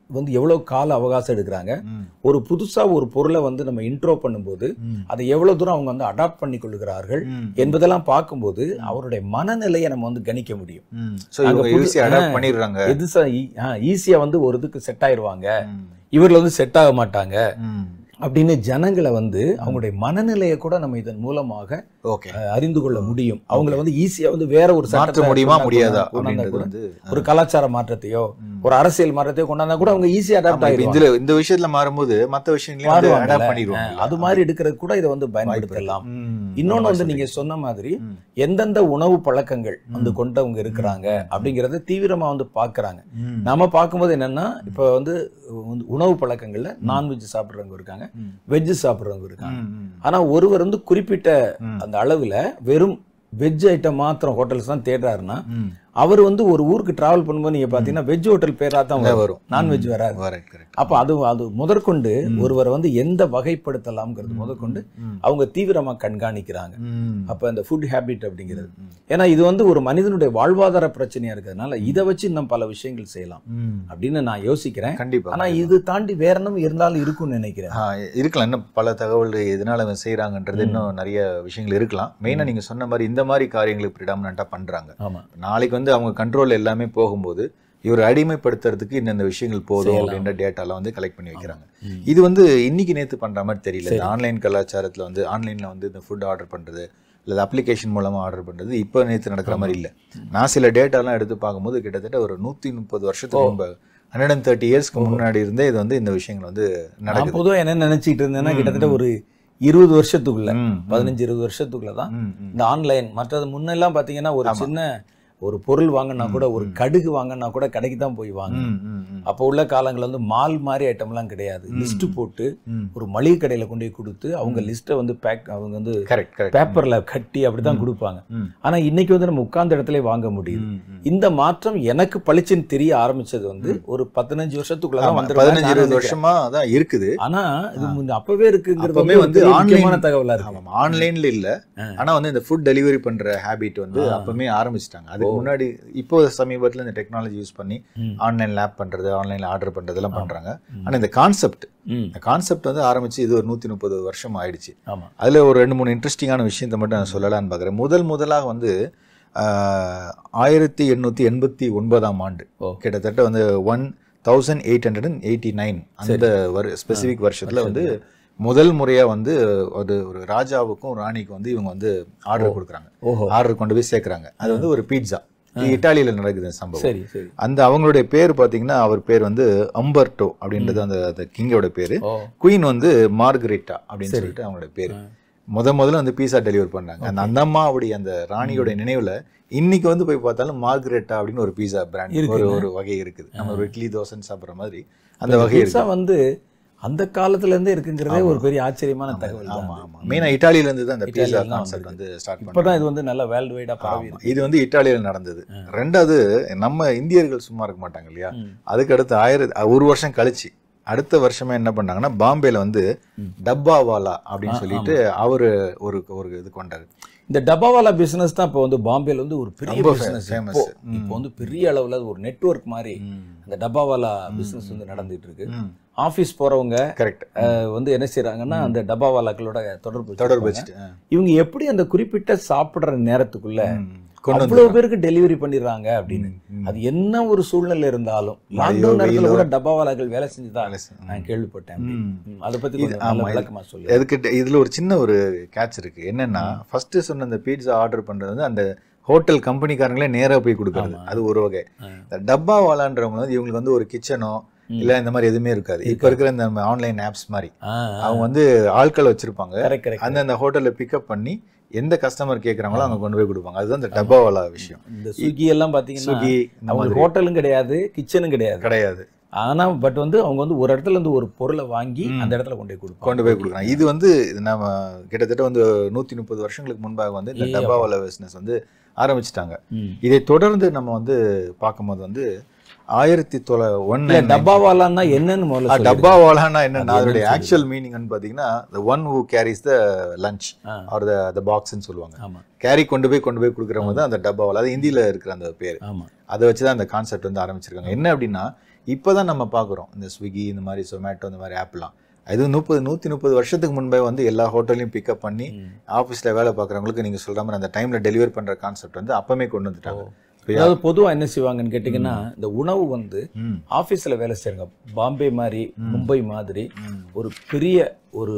S2: வந்து எவ்வளவு கால அவகாசம் எடுக்கிறாங்க
S1: ம்.
S2: ஒரு புதுசா ஒரு பொருளை வந்து நம்ம இன்ட்ரோ பண்ணும்போது
S1: ம்.
S2: அதை எவ்வளவு தூரம் அவங்க வந்து அடாப்ட் பண்ணி கொள்கிறார்கள்
S1: ம்.
S2: என்பதெல்லாம் பார்க்கும்போது அவருடைய மனநிலையை நம்ம வந்து கணிக்க முடியும்
S1: ம். So,
S2: அங்க
S1: இவங்க
S2: புது-
S1: ஈஸியா அடாப்ட்
S2: ஆ.
S1: பண்ணிடுறாங்க
S2: எது ஈஸியா வந்து ஒரு இதுக்கு செட் ஆயிருவாங்க
S1: ம்.
S2: இவர்கள் வந்து செட் ஆக மாட்டாங்க
S1: ம்.
S2: அப்படின்னு ஜனங்களை வந்து அவங்களுடைய மனநிலையை கூட நம்ம இதன் மூலமாக
S1: ஓகே
S2: அஹ், அறிந்து கொள்ள முடியும் அவங்கள வந்து ஈஸியா வந்து வேற ஒரு
S1: மாற்ற
S2: சட்டத்தை
S1: முடியுமா
S2: கொண்டாந்து-
S1: முடியாதா
S2: கொண்டாந்தா
S1: அப்படின்றது
S2: கூட
S1: வந்து
S2: ஒரு கலாச்சார மாற்றத்தையோ ஒரு அரசியல் மாற்றத்தையோ கொண்டாந்தா கூட அவங்க ஈஸியா அடாப்ட்
S1: ஆமா, இப்ப
S2: ஆயிடுவாங்க
S1: இதுல இந்த விஷயத்துல மாறும்போது மத்த விஷயங்களையும் வந்து
S2: மாறுவாங்கல்ல.
S1: அடாப்ட் பண்ணிடுவாங்க
S2: அது மாதிரி எடுக்கிறது கூட இதை வந்து பயன்படுத்தலாம்
S1: ம்.
S2: இன்னொன்னு வந்து நீங்க சொன்ன மாதிரி
S1: ம்.
S2: எந்தெந்த உணவு பழக்கங்கள் வந்து கொண்டவங்க இருக்கிறாங்க அப்படிங்கறத தீவிரமா வந்து பாக்குறாங்க
S1: ம்.
S2: நாம பார்க்கும்போது என்னன்னா இப்ப வந்து வந்து உணவு பழக்கங்கள்ல நான்வெஜ் சாப்பிடுறவங்க இருக்காங்க
S1: ம்.
S2: வெஜ் சாப்பிடுறவங்க இருக்காங்க
S1: ம். ம்.
S2: ஆனா ஒருவர் வந்து குறிப்பிட்ட
S1: ம்.
S2: அந்த அளவுல வெறும் வெஜ் ஐட்டம் மாத்திரம் ஹோட்டல்ஸ் தான் தேடுறாருன்னா
S1: ம்.
S2: அவர் வந்து ஒரு ஊருக்கு டிராவல் பண்ணும்போது நீங்க பாத்தீங்கன்னா வெஜ் ஹோட்டல் பேரா தான்
S1: அதான்
S2: வரும்
S1: வரும்
S2: நான்வெஜ் வராது
S1: Correct, correct.
S2: அப்ப அது அது முதற்கொண்டு ஒருவரை வந்து எந்த வகைப்படுத்தலாம்ங்கிறது முதற்கொண்டு
S1: ம்.
S2: அவங்க தீவிரமா கண்காணிக்கிறாங்க
S1: ம்.
S2: அப்ப இந்த ஃபுட் ஹேபிட் அப்படிங்கிறது
S1: ம்.
S2: ஏன்னா இது வந்து ஒரு மனிதனுடைய வாழ்வாதார பிரச்சனையா இருக்கிறதுனால இதை வச்சு இன்னும் பல விஷயங்கள் செய்யலாம்
S1: ம்.
S2: அப்படின்னு நான் யோசிக்கிறேன்
S1: கண்டிப்பா
S2: ஆனா இது தாண்டி வேற என்ன இருந்தாலும் இருக்கும்னு நினைக்கிறேன்
S1: ஆ, இருக்கலாம் இன்னும் பல தகவல் எதனால அவன் செய்யறாங்கன்றது இன்னும் நிறைய விஷயங்கள் இருக்கலாம் மெயினா நீங்க சொன்ன மாதிரி இந்த மாதிரி காரியங்களுக்கு ப்ரிடாமினா பண்றாங்க
S2: ஆமா
S1: நாளைக்கு வந்து அவங்க கண்ட்ரோல் எல்லாமே போகும்போது இவர் அடிமைப்படுத்துறதுக்கு இந்த விஷயங்கள் போதும்
S2: செய்யலாம்.
S1: அப்படின்ற டேட்டாலாம் வந்து கலெக்ட் பண்ணி வைக்கிறாங்க
S2: ம்.
S1: இது வந்து இன்னைக்கு நேத்து பண்ற மாதிரி தெரியல
S2: சரி.
S1: இந்த ஆன்லைன் கலாச்சாரத்துல வந்து ஆன்லைன்ல வந்து இந்த ஃபுட் ஆர்டர் பண்றது இல்ல அப்ளிகேஷன் மூலமா ஆர்டர் பண்றது இப்போ நேத்து நடக்கிற மாதிரி இல்ல நான் சில டேட்டாலாம் எடுத்து பார்க்கும்போது கிட்டத்தட்ட ஒரு நூத்தி முப்பது வருஷத்துக்கு முன்பு ஹண்ட்ரட் அண்ட் தேர்ட்டி இயர்ஸ்க்கு முன்னாடி இருந்தே இது வந்து இந்த விஷயங்கள் வந்து
S2: நான்
S1: நடக்குது
S2: பொதுவா என்ன நினைச்சிட்டு இருந்தேன்னா
S1: ம்,
S2: கிட்டத்தட்ட ஒரு இருபது வருஷத்துக்குள்ள
S1: ம், ம்,
S2: பதினஞ்சு இருபது வருஷத்துக்குள்ள தான்
S1: ம், ம்.
S2: இந்த ஆன்லைன் மற்றது முன்னெல்லாம் பாத்தீங்கன்னா ஒரு
S1: ஆமா.
S2: சின்ன ஒரு பொருள் வாங்கினா கூட ஒரு
S1: ம்.
S2: கடுகு வாங்கினா கூட கடைக்கு தான் போய் வாங்க
S1: ம், ம், ம்.
S2: அப்போ உள்ள காலங்கள் வந்து மால் மாதிரி ஐட்டம்லாம் கிடையாது
S1: ம்.
S2: லிஸ்ட் போட்டு
S1: ம்.
S2: ஒரு மளிகை கடையில கொண்டு போய் கொடுத்து அவங்க லிஸ்ட்டை வந்து பேக் அவங்க வந்து
S1: கரெக்ட் கரெக்ட்
S2: பேப்பர்ல கட்டி அப்படிதான் கொடுப்பாங்க
S1: ம்.
S2: ஆனா இன்னைக்கு வந்து நம்ம உட்கார்ந்த இடத்துல வாங்க முடியுது
S1: ம், ம்.
S2: இந்த மாற்றம் எனக்கு பளிச்சுன்னு தெரிய ஆரம்பிச்சது வந்து ஒரு பதினஞ்சு வருஷத்துக்குள்ள தான்
S1: ஆமா,
S2: வந்திருக்கும்னு
S1: பதினஞ்சு
S2: நான்
S1: இருபது
S2: நினைக்கிறேன்.
S1: வருஷமா தான் இருக்குது
S2: ஆனா இது முன்ன அப்பவே இருக்குங்கிறது
S1: அப்பவே
S2: வந்து
S1: வந்து
S2: வந்து
S1: online-
S2: முக்கியமான தகவலா இருக்கு
S1: ஆமாம் ஆன்லைன்ல இல்ல ஆனா வந்து இந்த ஃபுட் டெலிவரி பண்ற ஹேபிட் வந்து
S2: ஆ.
S1: அப்பவுமே ஆரம்பிச்சிட்டாங்க அதுக்கு முன்னாடி இப்போ சமீபத்துல இந்த டெக்னாலஜி யூஸ் பண்ணி
S2: ம்.
S1: ஆன்லைன்ல ஆப் பண்றது ஆன்லைன்ல ஆர்டர் பண்றது எல்லாம் பண்றாங்க
S2: ம்.
S1: ஆனா இந்த கான்செப்ட்
S2: ம்,
S1: இந்த கான்செப்ட் வந்து ஆரம்பிச்சு இது ஒரு நூத்தி முப்பது வருஷம் ஆயிடுச்சு
S2: ஆமா
S1: அதுல ஒரு ரெண்டு மூணு இன்ட்ரெஸ்டிங்கான விஷயத்தை மட்டும் நான் சொல்லலாம்னு பார்க்குறேன் முதல் முதலாக வந்து ஆஹ், ஆயிரத்தி எண்ணூத்தி எண்பத்தி ஒன்பதாம் ஆண்டு
S2: ஓ.
S1: கிட்டத்தட்ட வந்து one thousand eight hundred and eighty nine அந்த வரு ஸ்பெசிஃபிக் வருஷத்துல வந்து முதல் முறையா வந்து அது ஒரு ராஜாவுக்கும் ராணிக்கும் வந்து இவங்க வந்து ஆர்டர் கொடுக்குறாங்க
S2: ஓஹோ
S1: ஆர்டர் கொண்டு போய் சேர்க்குறாங்க அது வந்து ஒரு பீட்சா இட்டாலியில நடக்குது இந்த சம்பவம்
S2: சரி சரி
S1: அந்த அவங்களுடைய பேர் பாத்தீங்கன்னா அவர் பேர் வந்து அம்பர்டோ அப்படின்றது அந்த அந்த கிங்கோட பேரு
S2: ஓ
S1: குயின் வந்து மார்கரெட்டா அப்படின்னு சொல்லிட்டு அவங்களோட பேரு
S2: ஆ.
S1: முத முதல்ல வந்து பீஸா டெலிவர் பண்ணாங்க அந்த அந்த அம்மாவுடைய அந்த ராணியோட நினைவுல இன்னைக்கு வந்து போய் பார்த்தாலும் மார்கரெட்டா அப்படின்னு ஒரு பீஸா பிராண்ட் ஒரு
S2: இருக்குங்க.
S1: ஒரு வகை இருக்குது நம்ம ஒரு இட்லி தோசைன்னு சாப்பிடுற மாதிரி அந்த வகை
S2: பீட்சா
S1: இருக்கு
S2: வந்து அந்த காலத்துல இருந்தே இருக்குங்கிறதே ஒரு பெரிய ஆச்சரியமான தகவல்
S1: ஆமா
S2: தான்
S1: ஆமா மெயினா இட்டாலியில இருந்து தான் அந்த பீஸா
S2: இட்டாலியில தான்
S1: கான்செப்ட் வந்து ஸ்டார்ட் பண்ணாங்க
S2: இப்பதான் இது வந்து நல்ல வேர்ல்டு வைடா பரவி
S1: ஆமா. இது வந்து இட்டாலியில நடந்தது ரெண்டாவது நம்ம இந்தியர்கள் சும்மா இருக்க மாட்டாங்க இல்லையா
S2: ம்.
S1: அதுக்கு அடுத்து ஆயிரத்தி ஒரு வருஷம் கழிச்சு அடுத்த வருஷமே என்ன பண்ணாங்கன்னா பாம்பேல வந்து டப்பாவாலா அப்படின்னு சொல்லிட்டு அவரு ஒரு ஒரு இது கொண்டாரு
S2: இந்த டப்பாவாலா பிசினஸ் தான் இப்போ வந்து பாம்பேல வந்து ஒரு பெரிய
S1: ரொம்ப
S2: பிசினஸ்
S1: famous.
S2: இப்போ இப்போ வந்து பெரிய அளவுல ஒரு நெட்வொர்க் மாதிரி அந்த டப்பாவாலா பிசினஸ் வந்து நடந்துட்டு இருக்கு ஆபீஸ் போறவங்க
S1: கரெக்ட்
S2: அஹ், வந்து என்ன செய்றாங்கன்னா அந்த டப்பாவாலாக்களோட தொடர்பு
S1: தொடர்பு
S2: வச்சிருப்பாங்க.
S1: வச்சுட்டு
S2: இவங்க எப்படி அந்த குறிப்பிட்ட சாப்பிடுற நேரத்துக்குள்ள
S1: ம். கொண்டு வந்து
S2: அவ்வளவு பேருக்கு டெலிவரி பண்ணிடுறாங்க அப்படின்னு
S1: ம்.
S2: அது என்ன ஒரு சூழ்நிலை இருந்தாலும்
S1: மழையோ,
S2: லாக்டவுன் நேரத்துல
S1: வெயிலோ.
S2: கூட டப்பாவாலாக்கள் வேலை செஞ்சுதான்
S1: வேலை செய்-
S2: நான் கேள்விப்பட்டேன் அப்படி.
S1: ம்.
S2: ம், அதை பத்தி
S1: இது-
S2: கொஞ்சம் நல்ல
S1: ஆமா, இது-
S2: விளக்கமா சொல்லு
S1: அதுக்கு ட- இதுல ஒரு சின்ன ஒரு கேட்ச் இருக்கு என்னன்னா ஃபர்ஸ்ட் சொன்ன அந்த பீட்சா ஆர்டர் பண்றது வந்து அந்த ஹோட்டல் கம்பெனிக்காரங்களே நேரா போய் கொடுக்கறது அது ஒரு வகை
S2: ஆ.
S1: இந்த டப்பா வாலான்றவங்க வந்து இவங்களுக்கு வந்து ஒரு கிச்சனோ இல்ல இந்த மாதிரி எதுவுமே இருக்காது இப்ப இருக்கிற இந்த ஆன்லைன் ஆப்ஸ் மாதிரி அவங்க வந்து ஆட்கள் வச்சிருப்பாங்க
S2: கரெக்ட் கரெக்ட்
S1: அந்த அந்த ஹோட்டல்ல பிக்கப் பண்ணி எந்த கஸ்டமர் கேக்குறாங்களோ அவங்க கொண்டு போய் கொடுப்பாங்க அதுதான் இந்த டப்பாவாலா விஷயம்
S2: இந்த ஸ்விக்கி எல்லாம் பாத்தீங்கன்னா
S1: ஸ்விக்கி இந்த
S2: அவங்க
S1: மாதிரி
S2: ஹோட்டலும் கிடையாது கிச்சனும் கிடையாது
S1: கிடையாது
S2: ஆனா பட் வந்து அவங்க வந்து ஒரு இடத்துல இருந்து ஒரு பொருளை வாங்கி அந்த இடத்துல கொண்டு போய் கொடுப்பாங்க
S1: கொண்டு போய் கொடுக்குறாங்க இது வந்து இது நம்ம கிட்டத்தட்ட வந்து நூத்தி முப்பது வருஷங்களுக்கு முன்பாக வந்து இந்த
S2: ஏய்
S1: டப்பாவாலா பிசினஸ் வந்து ஆரம்பிச்சிட்டாங்க
S2: ம்.
S1: இதை தொடர்ந்து நம்ம வந்து பார்க்கும்போது வந்து ஆயிரத்தி தொள்ள ஒன்னு
S2: இல்ல டப்பாவாலான்னா என்னன்னு முதல்ல சொல்லிடுங்க.
S1: டப்பாவாலான்னா என்னன்னா
S2: அது
S1: அதோடைய
S2: என்னன்னு
S1: ஆக்சுவல் மீனிங்னு பாத்தீங்கன்னா the one who carries the lunch
S2: ah.
S1: Or the the பாக்ஸ்ன்னு சொல்லுவாங்க
S2: ஆமா
S1: கேரி கொண்டு போய் கொண்டு போய் கொடுக்குறவங்க தான் அந்த டப்பாவாலா அது ஹிந்தியில இருக்கிற அந்த பேர்
S2: ஆமா
S1: அதை வச்சு தான் அந்த கான்செப்ட் வந்து ஆரம்பிச்சிருக்காங்க என்ன அப்படின்னா இப்போதான் நம்ம பார்க்குறோம் இந்த ஸ்விக்கி இந்த மாதிரி சொமேட்டோ இந்த மாதிரி ஆப்லாம் இது முப்பது நூற்றி முப்பது வருஷத்துக்கு முன்பே வந்து எல்லா ஹோட்டல்லையும் பிக்கப் பண்ணி ஆஃபீஸில் வேலை பார்க்குறவங்களுக்கு நீங்கள் சொல்கிற மாதிரி அந்த டைமில் டெலிவரி பண்ணுற கான்செப்ட் வந்து அப்பவே கொண்டு வந்துட்டாங்க இப்ப யா-
S2: அதாவது பொதுவா என்ன செய்வாங்கன்னு கேட்டிங்கன்னா இந்த உணவு வந்து
S1: ம்
S2: ஆஃபீஸில் வேலை செய்கிறாங்க பாம்பே மாதிரி மும்பை மாதிரி ஒரு பெரிய ஒரு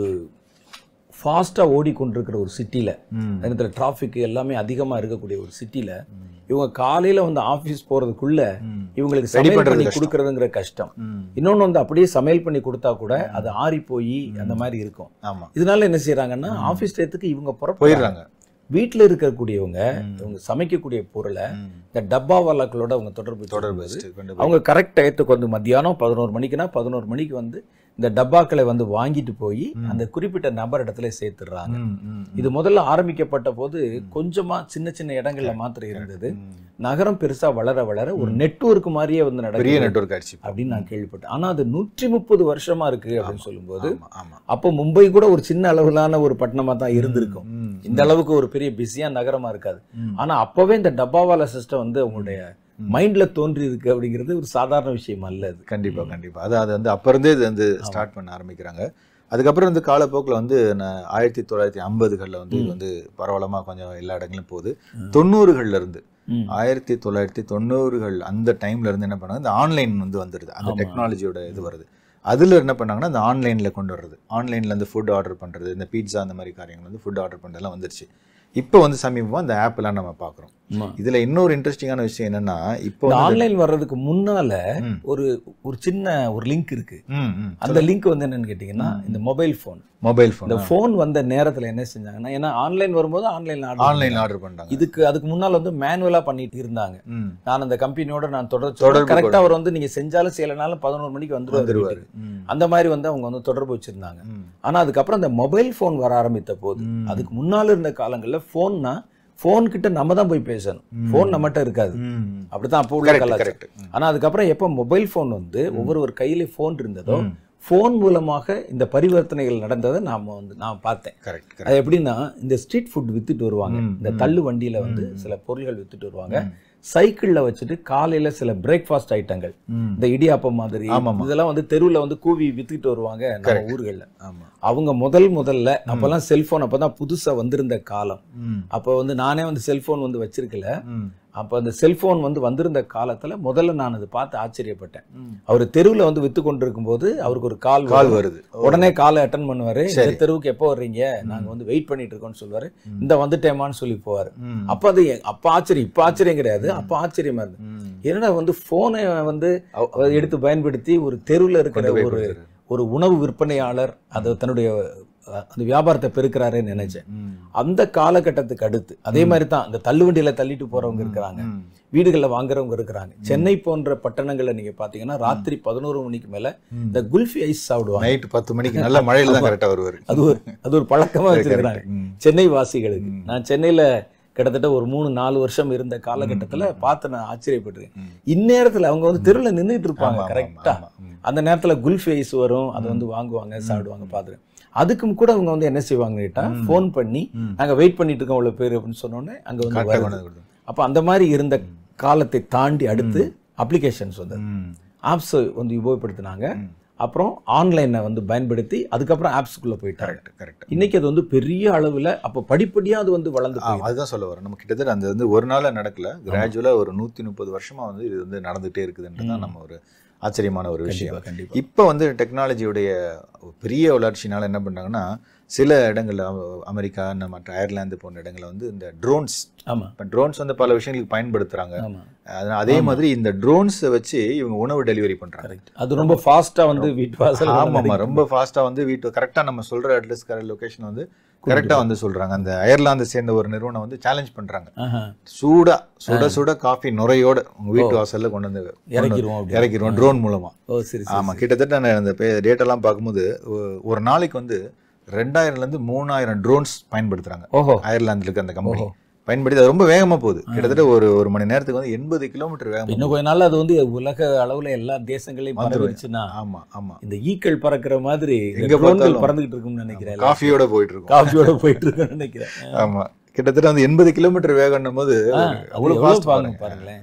S2: ஃபாஸ்ட்டாக ஓடிக்கொண்டிருக்கிற ஒரு சிட்டியில்
S1: ம்
S2: நேரத்தில் டிராஃபிக் எல்லாமே அதிகமாக இருக்கக்கூடிய ஒரு சிட்டியில் இவங்க காலையில் வந்து ஆஃபீஸ் போகிறதுக்குள்ள
S1: ம்.
S2: இவங்களுக்கு
S1: Ready
S2: சமையல்
S1: பண்றது
S2: பண்ணி
S1: கஷ்டம்.
S2: கொடுக்கறதுங்கிற கஷ்டம்
S1: ம்
S2: இன்னொன்று வந்து அப்படியே சமையல் பண்ணி கொடுத்தா கூட அது ஆறி போய் அந்த மாதிரி இருக்கும்
S1: ஆமாம்
S2: இதனால என்ன செய்றாங்கன்னா ஆஃபீஸ் டயத்துக்கு இவங்க புறப்படுறாங்க
S1: போயிடுறாங்க
S2: வீட்டில் இருக்கக்கூடியவங்க இவங்க சமைக்கக்கூடிய பொருளை
S1: ம்.
S2: இந்த டப்பா வாலாக்களோட அவங்க தொடர்பு
S1: தொடர்பு
S2: தொடர்பு
S1: வச்சுட்டு கொண்டு போய்
S2: அவங்க கரெக்ட் டயத்துக்கு வந்து மத்தியானம் பதினோரு மணிக்குனா பதினோரு மணிக்கு வந்து இந்த டப்பாக்களை வந்து வாங்கிட்டு போய் அந்த குறிப்பிட்ட நபர் இடத்துல சேர்த்துடுறாங்க
S1: ம், ம்,
S2: இது முதல்ல ஆரம்பிக்கப்பட்ட போது கொஞ்சமா சின்ன சின்ன இடங்கள்ல மாத்திரம் இருந்தது
S1: ம்.
S2: நகரம் பெருசா வளர வளர ஒரு நெட்வொர்க் மாதிரியே வந்து
S1: பெரிய
S2: நடக்குது
S1: நெட்வொர்க் ஆயிடுச்சு இப்போ.
S2: அப்படின்னு நான் கேள்விப்பட்டேன் ஆனா அது நூற்றி முப்பது வருஷமா இருக்கு அப்படின்னு சொல்லும்போது
S1: ஆமா ஆமா
S2: அப்போ மும்பை கூட ஒரு சின்ன அளவிலான ஒரு பட்டணமா தான் இருந்திருக்கும்
S1: ம்,
S2: இந்த அளவுக்கு ஒரு பெரிய பிஸியா நகரமா இருக்காது
S1: ம்.
S2: ஆனா அப்பவே இந்த டப்பாவால சிஸ்டம் வந்து உங்களுடைய மைண்ட்ல தோன்றி இருக்கு அப்படிங்கிறது ஒரு சாதாரண விஷயம் அல்ல அது
S1: கண்டிப்பா கண்டிப்பா அது அது வந்து அப்ப இருந்தே இது வந்து ஸ்டார்ட் பண்ண ஆரம்பிக்கிறாங்க அதுக்கப்புறம் வந்து காலப்போக்கில் வந்து நான் ஆயிரத்தி தொள்ளாயிரத்தி ஐம்பதுகளில் வந்து இது வந்து பரவலமாக கொஞ்சம் எல்லா இடங்களும் போகுது தொண்ணூறுகள்ல இருந்து
S2: ம்.
S1: ஆயிரத்தி தொள்ளாயிரத்தி தொண்ணூறுகள் அந்த டைம்ல இருந்து என்ன பண்ணாங்க இந்த ஆன்லைன் வந்து வந்துடுது அந்த டெக்னாலஜியோட இது வருது அதுல என்ன பண்ணாங்கன்னா இந்த ஆன்லைன்ல கொண்டு வர்றது ஆன்லைன்ல இருந்து ஃபுட் ஆர்டர் பண்றது இந்த பீட்சா அந்த மாதிரி காரியங்கள் வந்து ஃபுட் ஆர்டர் பண்றதெல்லாம் வந்துருச்சு இப்போ வந்து சமீபமா இந்த ஆப் எல்லாம் நம்ம பார்க்குறோம்
S2: ஆமா.
S1: இதுல இன்னொரு இன்ட்ரெஸ்டிங்கான விஷயம் என்னன்னா இப்போ
S2: இந்த
S1: வந்து-
S2: ஆன்லைன் வர்றதுக்கு முன்னால
S1: ம்.
S2: ஒரு ஒரு சின்ன ஒரு லிங்க் இருக்கு
S1: ம் ம்
S2: அந்த லிங்க் வந்து என்னன்னு கேட்டீங்கன்னா இந்த மொபைல் ஃபோன்
S1: மொபைல் ஃபோன்
S2: இந்த ஃபோன் வந்த நேரத்துல என்ன செஞ்சாங்கன்னா ஏன்னா ஆன்லைன் வரும்போது ஆன்லைன்ல ஆர்டர்
S1: ஆன்லைன்ல ஆர்டர் பண்றாங்க
S2: இதுக்கு அதுக்கு முன்னால வந்து மேனுவலா பண்ணிட்டு இருந்தாங்க
S1: ம்
S2: நான் அந்த கம்பெனியோட நான் தொடர்பு
S1: தொடர்பு
S2: கரெக்டா அவர் வந்து நீங்க செஞ்சாலும் செய்யலனாலும் பதினோரு மணிக்கு வந்துருவாரு
S1: வந்துருவாரு
S2: வீட்டுக்கு.
S1: ம்
S2: அந்த மாதிரி வந்து அவங்க வந்து தொடர்பு வச்சிருந்தாங்க
S1: ம்
S2: ஆனா அதுக்கப்புறம் இந்த மொபைல் ஃபோன் வர ஆரம்பித்த போது
S1: ம்.
S2: அதுக்கு முன்னால இருந்த காலங்கள்ல ஃபோன்னா ஃபோன் கிட்ட நம்ம தான் போய் பேசணும் ஃபோன் நம்மகிட்ட இருக்காது
S1: ம்
S2: அப்படிதான் அப்போ உள்ள
S1: கரெக்ட்
S2: கலாச்சாரம்
S1: கரெக்ட்
S2: ஆனா அதுக்கப்புறம் எப்போ மொபைல் ஃபோன் வந்து ஒவ்வொரு கையில ஃபோன் இருந்ததோ ஃபோன் மூலமாக இந்த பரிவர்த்தனைகள் நடந்ததை நாம வந்து நான் பார்த்தேன்
S1: கரெக்ட் கரெக்ட்
S2: அது எப்படின்னா இந்த ஸ்ட்ரீட் ஃபுட் வித்துட்டு வருவாங்க
S1: ம்,
S2: இந்த தள்ளு வண்டியில வந்து சில பொருள்கள் வித்துட்டு வருவாங்க சைக்கிள்ல வச்சுட்டு காலையில சில பிரேக்ஃபாஸ்ட் ஐட்டங்கள்
S1: ம்
S2: இந்த இடியாப்பம் மாதிரி
S1: ஆமாமா.
S2: இதெல்லாம் வந்து தெருவுல வந்து கூவி வித்துட்டு வருவாங்க நம்ம ஊர்கள்ல
S1: ஆமா
S2: அவங்க முதல் முதல்ல அப்பெல்லாம் செல்போன் அப்பதான் புதுசா வந்திருந்த காலம்
S1: ம்
S2: அப்போ வந்து நானே வந்து செல்போன் வந்து வச்சிருக்கல
S1: ம்
S2: அப்போ அந்த செல்போன் வந்து வந்திருந்த காலத்துல முதல்ல நான் அதை பார்த்து ஆச்சரியப்பட்டேன்
S1: ம்.
S2: அவர் தெருவுல வந்து வித்து கொண்டிருக்கும் போது அவருக்கு ஒரு கால்
S1: கால்
S2: வரும்.
S1: வருது
S2: உடனே காலை அட்டன் பண்ணுவாரு இந்த
S1: சரி.
S2: தெருவுக்கு எப்போ வர்றீங்க நாங்க வந்து வெயிட் பண்ணிட்டு இருக்கோம்னு சொல்லுவாரு இந்த வந்துட்டேமான்னு சொல்லி போவாரு
S1: ம்
S2: அப்ப அது எ- அப்ப ஆச்சரியம் இப்ப ஆச்சரியம் கிடையாது அப்ப ஆச்சரியமா இருந்தது
S1: ம்
S2: என்னடா வந்து போனை வந்து அவர் எடுத்து பயன்படுத்தி ஒரு தெருவுல இருக்கிற
S1: கொண்டு போய்
S2: ஒரு
S1: கொடுக்குறாரு.
S2: ஒரு உணவு விற்பனையாளர் அது தன்னுடைய அஹ், அந்த வியாபாரத்தை பெருக்கிறாருன்னு நினைச்சேன்
S1: ம்
S2: அந்த காலகட்டத்துக்கு அடுத்து அதே மாதிரி தான் இந்த தள்ளுவண்டியில தள்ளிட்டு போறவங்க இருக்கிறாங்க
S1: ம்
S2: வீடுகள்ல வாங்குறவங்க இருக்கிறாங்க சென்னை போன்ற பட்டணங்கள்ல நீங்க பாத்தீங்கன்னா ராத்திரி பதினோரு மணிக்கு மேல இந்த குல்ஃபி ஐஸ் சாப்பிடுவாங்க
S1: நைட் பத்து மணிக்கு நல்ல மழையில தான் கரெக்டா வருவாரு
S2: அது ஒரு அது ஒரு பழக்கமா வச்சிருக்கிறாங்க
S1: ம்.
S2: சென்னை வாசிகளுக்கு நான் சென்னையில கிட்டத்தட்ட ஒரு மூணு நாலு வருஷம் இருந்த காலகட்டத்துல பார்த்து நான் ஆச்சரியப்பட்டிருக்கேன்
S1: ம்.
S2: இந்நேரத்துல அவங்க வந்து தெருவில் நின்றுட்டு இருப்பாங்க
S1: ஆமா, ஆமா,
S2: கரெக்டா
S1: ஆமா. ம்.
S2: அந்த நேரத்துல குல்ஃபி ஐஸ் வரும் அதை வந்து வாங்குவாங்க சாப்பிடுவாங்க பாத்துருக்கேன் அதுக்கும் கூட அவங்க வந்து என்ன செய்வாங்க கேட்டா ஃபோன் பண்ணி
S1: ம்.
S2: நாங்க வெயிட் பண்ணிட்டு இருக்கோம் அவ்வளவு பேர் அப்படின்னு சொன்ன உடனே அங்க வந்து
S1: கரெக்டா
S2: வருது.
S1: கொண்டு வந்து கொடுத்து.
S2: அப்ப அந்த மாதிரி இருந்த காலத்தை தாண்டி அடுத்து அப்ளிகேஷன்ஸ் வந்தது
S1: ம்
S2: ஆப்ஸ் வந்து உபயோகப்படுத்தினாங்க அப்புறம் ஆன்லைனை வந்து பயன்படுத்தி அதுக்கப்புறம் ஆப்ஸ்க்குள்ள போயிட்டாங்க
S1: கரெக்ட் கரெக்ட்
S2: இன்னைக்கு அது வந்து பெரிய அளவுல அப்ப படிப்படியா அது வந்து வளர்ந்து
S1: ஆ,
S2: போயிருக்கு.
S1: அதுதான் சொல்ல வரேன் நம்ம கிட்டத்தட்ட அந்த வந்து ஒரு நாள்ல நடக்கல கிராஜுவலா ஒரு நூத்தி முப்பது வருஷமா வந்து இது வந்து நடந்துட்டே இருக்குதுன்றது தான் நம்ம ஒரு ஆச்சரியமான ஒரு விஷயம்
S2: கண்டிப்பா கண்டிப்பா
S1: இப்போ வந்து டெக்னாலஜியுடைய பெரிய வளர்ச்சினால என்ன பண்ணாங்கன்னா சில இடங்கள்ல அ- அமெரிக்கா இந்த மற்ற அயர்லாந்து போன்ற இடங்கள்ல வந்து இந்த ட்ரோன்ஸ்
S2: ஆமா
S1: இப்போ ட்ரோன்ஸ் வந்து பல விஷயங்களுக்கு பயன்படுத்துறாங்க
S2: ஆமா
S1: அது- அதே மாதிரி இந்த ட்ரோன்ஸை வச்சு இவங்க உணவு டெலிவரி பண்றாங்க
S2: கரெக்ட் அது ரொம்ப ஃபாஸ்டா வந்து வீட்டு வாசல்
S1: ஆமாமா ரொம்ப ஃபாஸ்டா வந்து வீட்டு கரெக்டா நம்ம சொல்ற அட்ரஸ் லொகேஷன் வந்து கரெக்டா வந்து சொல்றாங்க அந்த அயர்லாந்து சேர்ந்த ஒரு நிறுவனம் வந்து சேலஞ்ச் பண்றாங்க சூடா சுட சுட காஃபி நுரையோட உங்க வீட்டு வாசல்ல கொண்டு வந்து
S2: இறக்கிடுவோம் அப்படி
S1: இறக்கிடுவோம் ட்ரோன் மூலமா
S2: ஓ சரி சரி
S1: ஆமா கிட்டத்தட்ட நான் அந்த டேட்டெல்லாம் பார்க்கும்போது ஒ- ஒரு நாளைக்கு வந்து ரெண்டாயிரம்ல இருந்து மூணாயிரம் ட்ரோன்ஸ் பயன்படுத்துறாங்க
S2: ஓஹோ
S1: அயர்லாந்துல இருக்க அந்த கம்பெனி பயன்படுத்தி அது ரொம்ப வேகமா போகுது கிட்டத்தட்ட ஒரு ஒரு மணி நேரத்துக்கு வந்து எண்பது கிலோமீட்டர் வேகமா
S2: இன்னும் கொஞ்ச நாள் அது வந்து உலக அளவுல எல்லா தேசங்களையும்
S1: வந்துரும்.
S2: பரவிடுச்சுன்னா
S1: ஆமா ஆமா
S2: இந்த ஈக்கள் பறக்கிற மாதிரி
S1: எங்க
S2: எங்க
S1: பார்த்தாலும்
S2: பறந்துகிட்டு இருக்கும்னு நினைக்கிறேன்
S1: காஃபியோட போயிட்டு இருக்கும்
S2: காஃபியோட போயிட்டு இருக்குன்னு நினைக்கிறேன்
S1: ஆமா கிட்டத்தட்ட வந்து எண்பது கிலோமீட்டர் வேகம்னும் போது
S2: ஆ,
S1: அவ்வளவு
S2: அது
S1: fast
S2: எவ்வளவு பாருங்க
S1: பாருங்க.
S2: பாருங்களேன்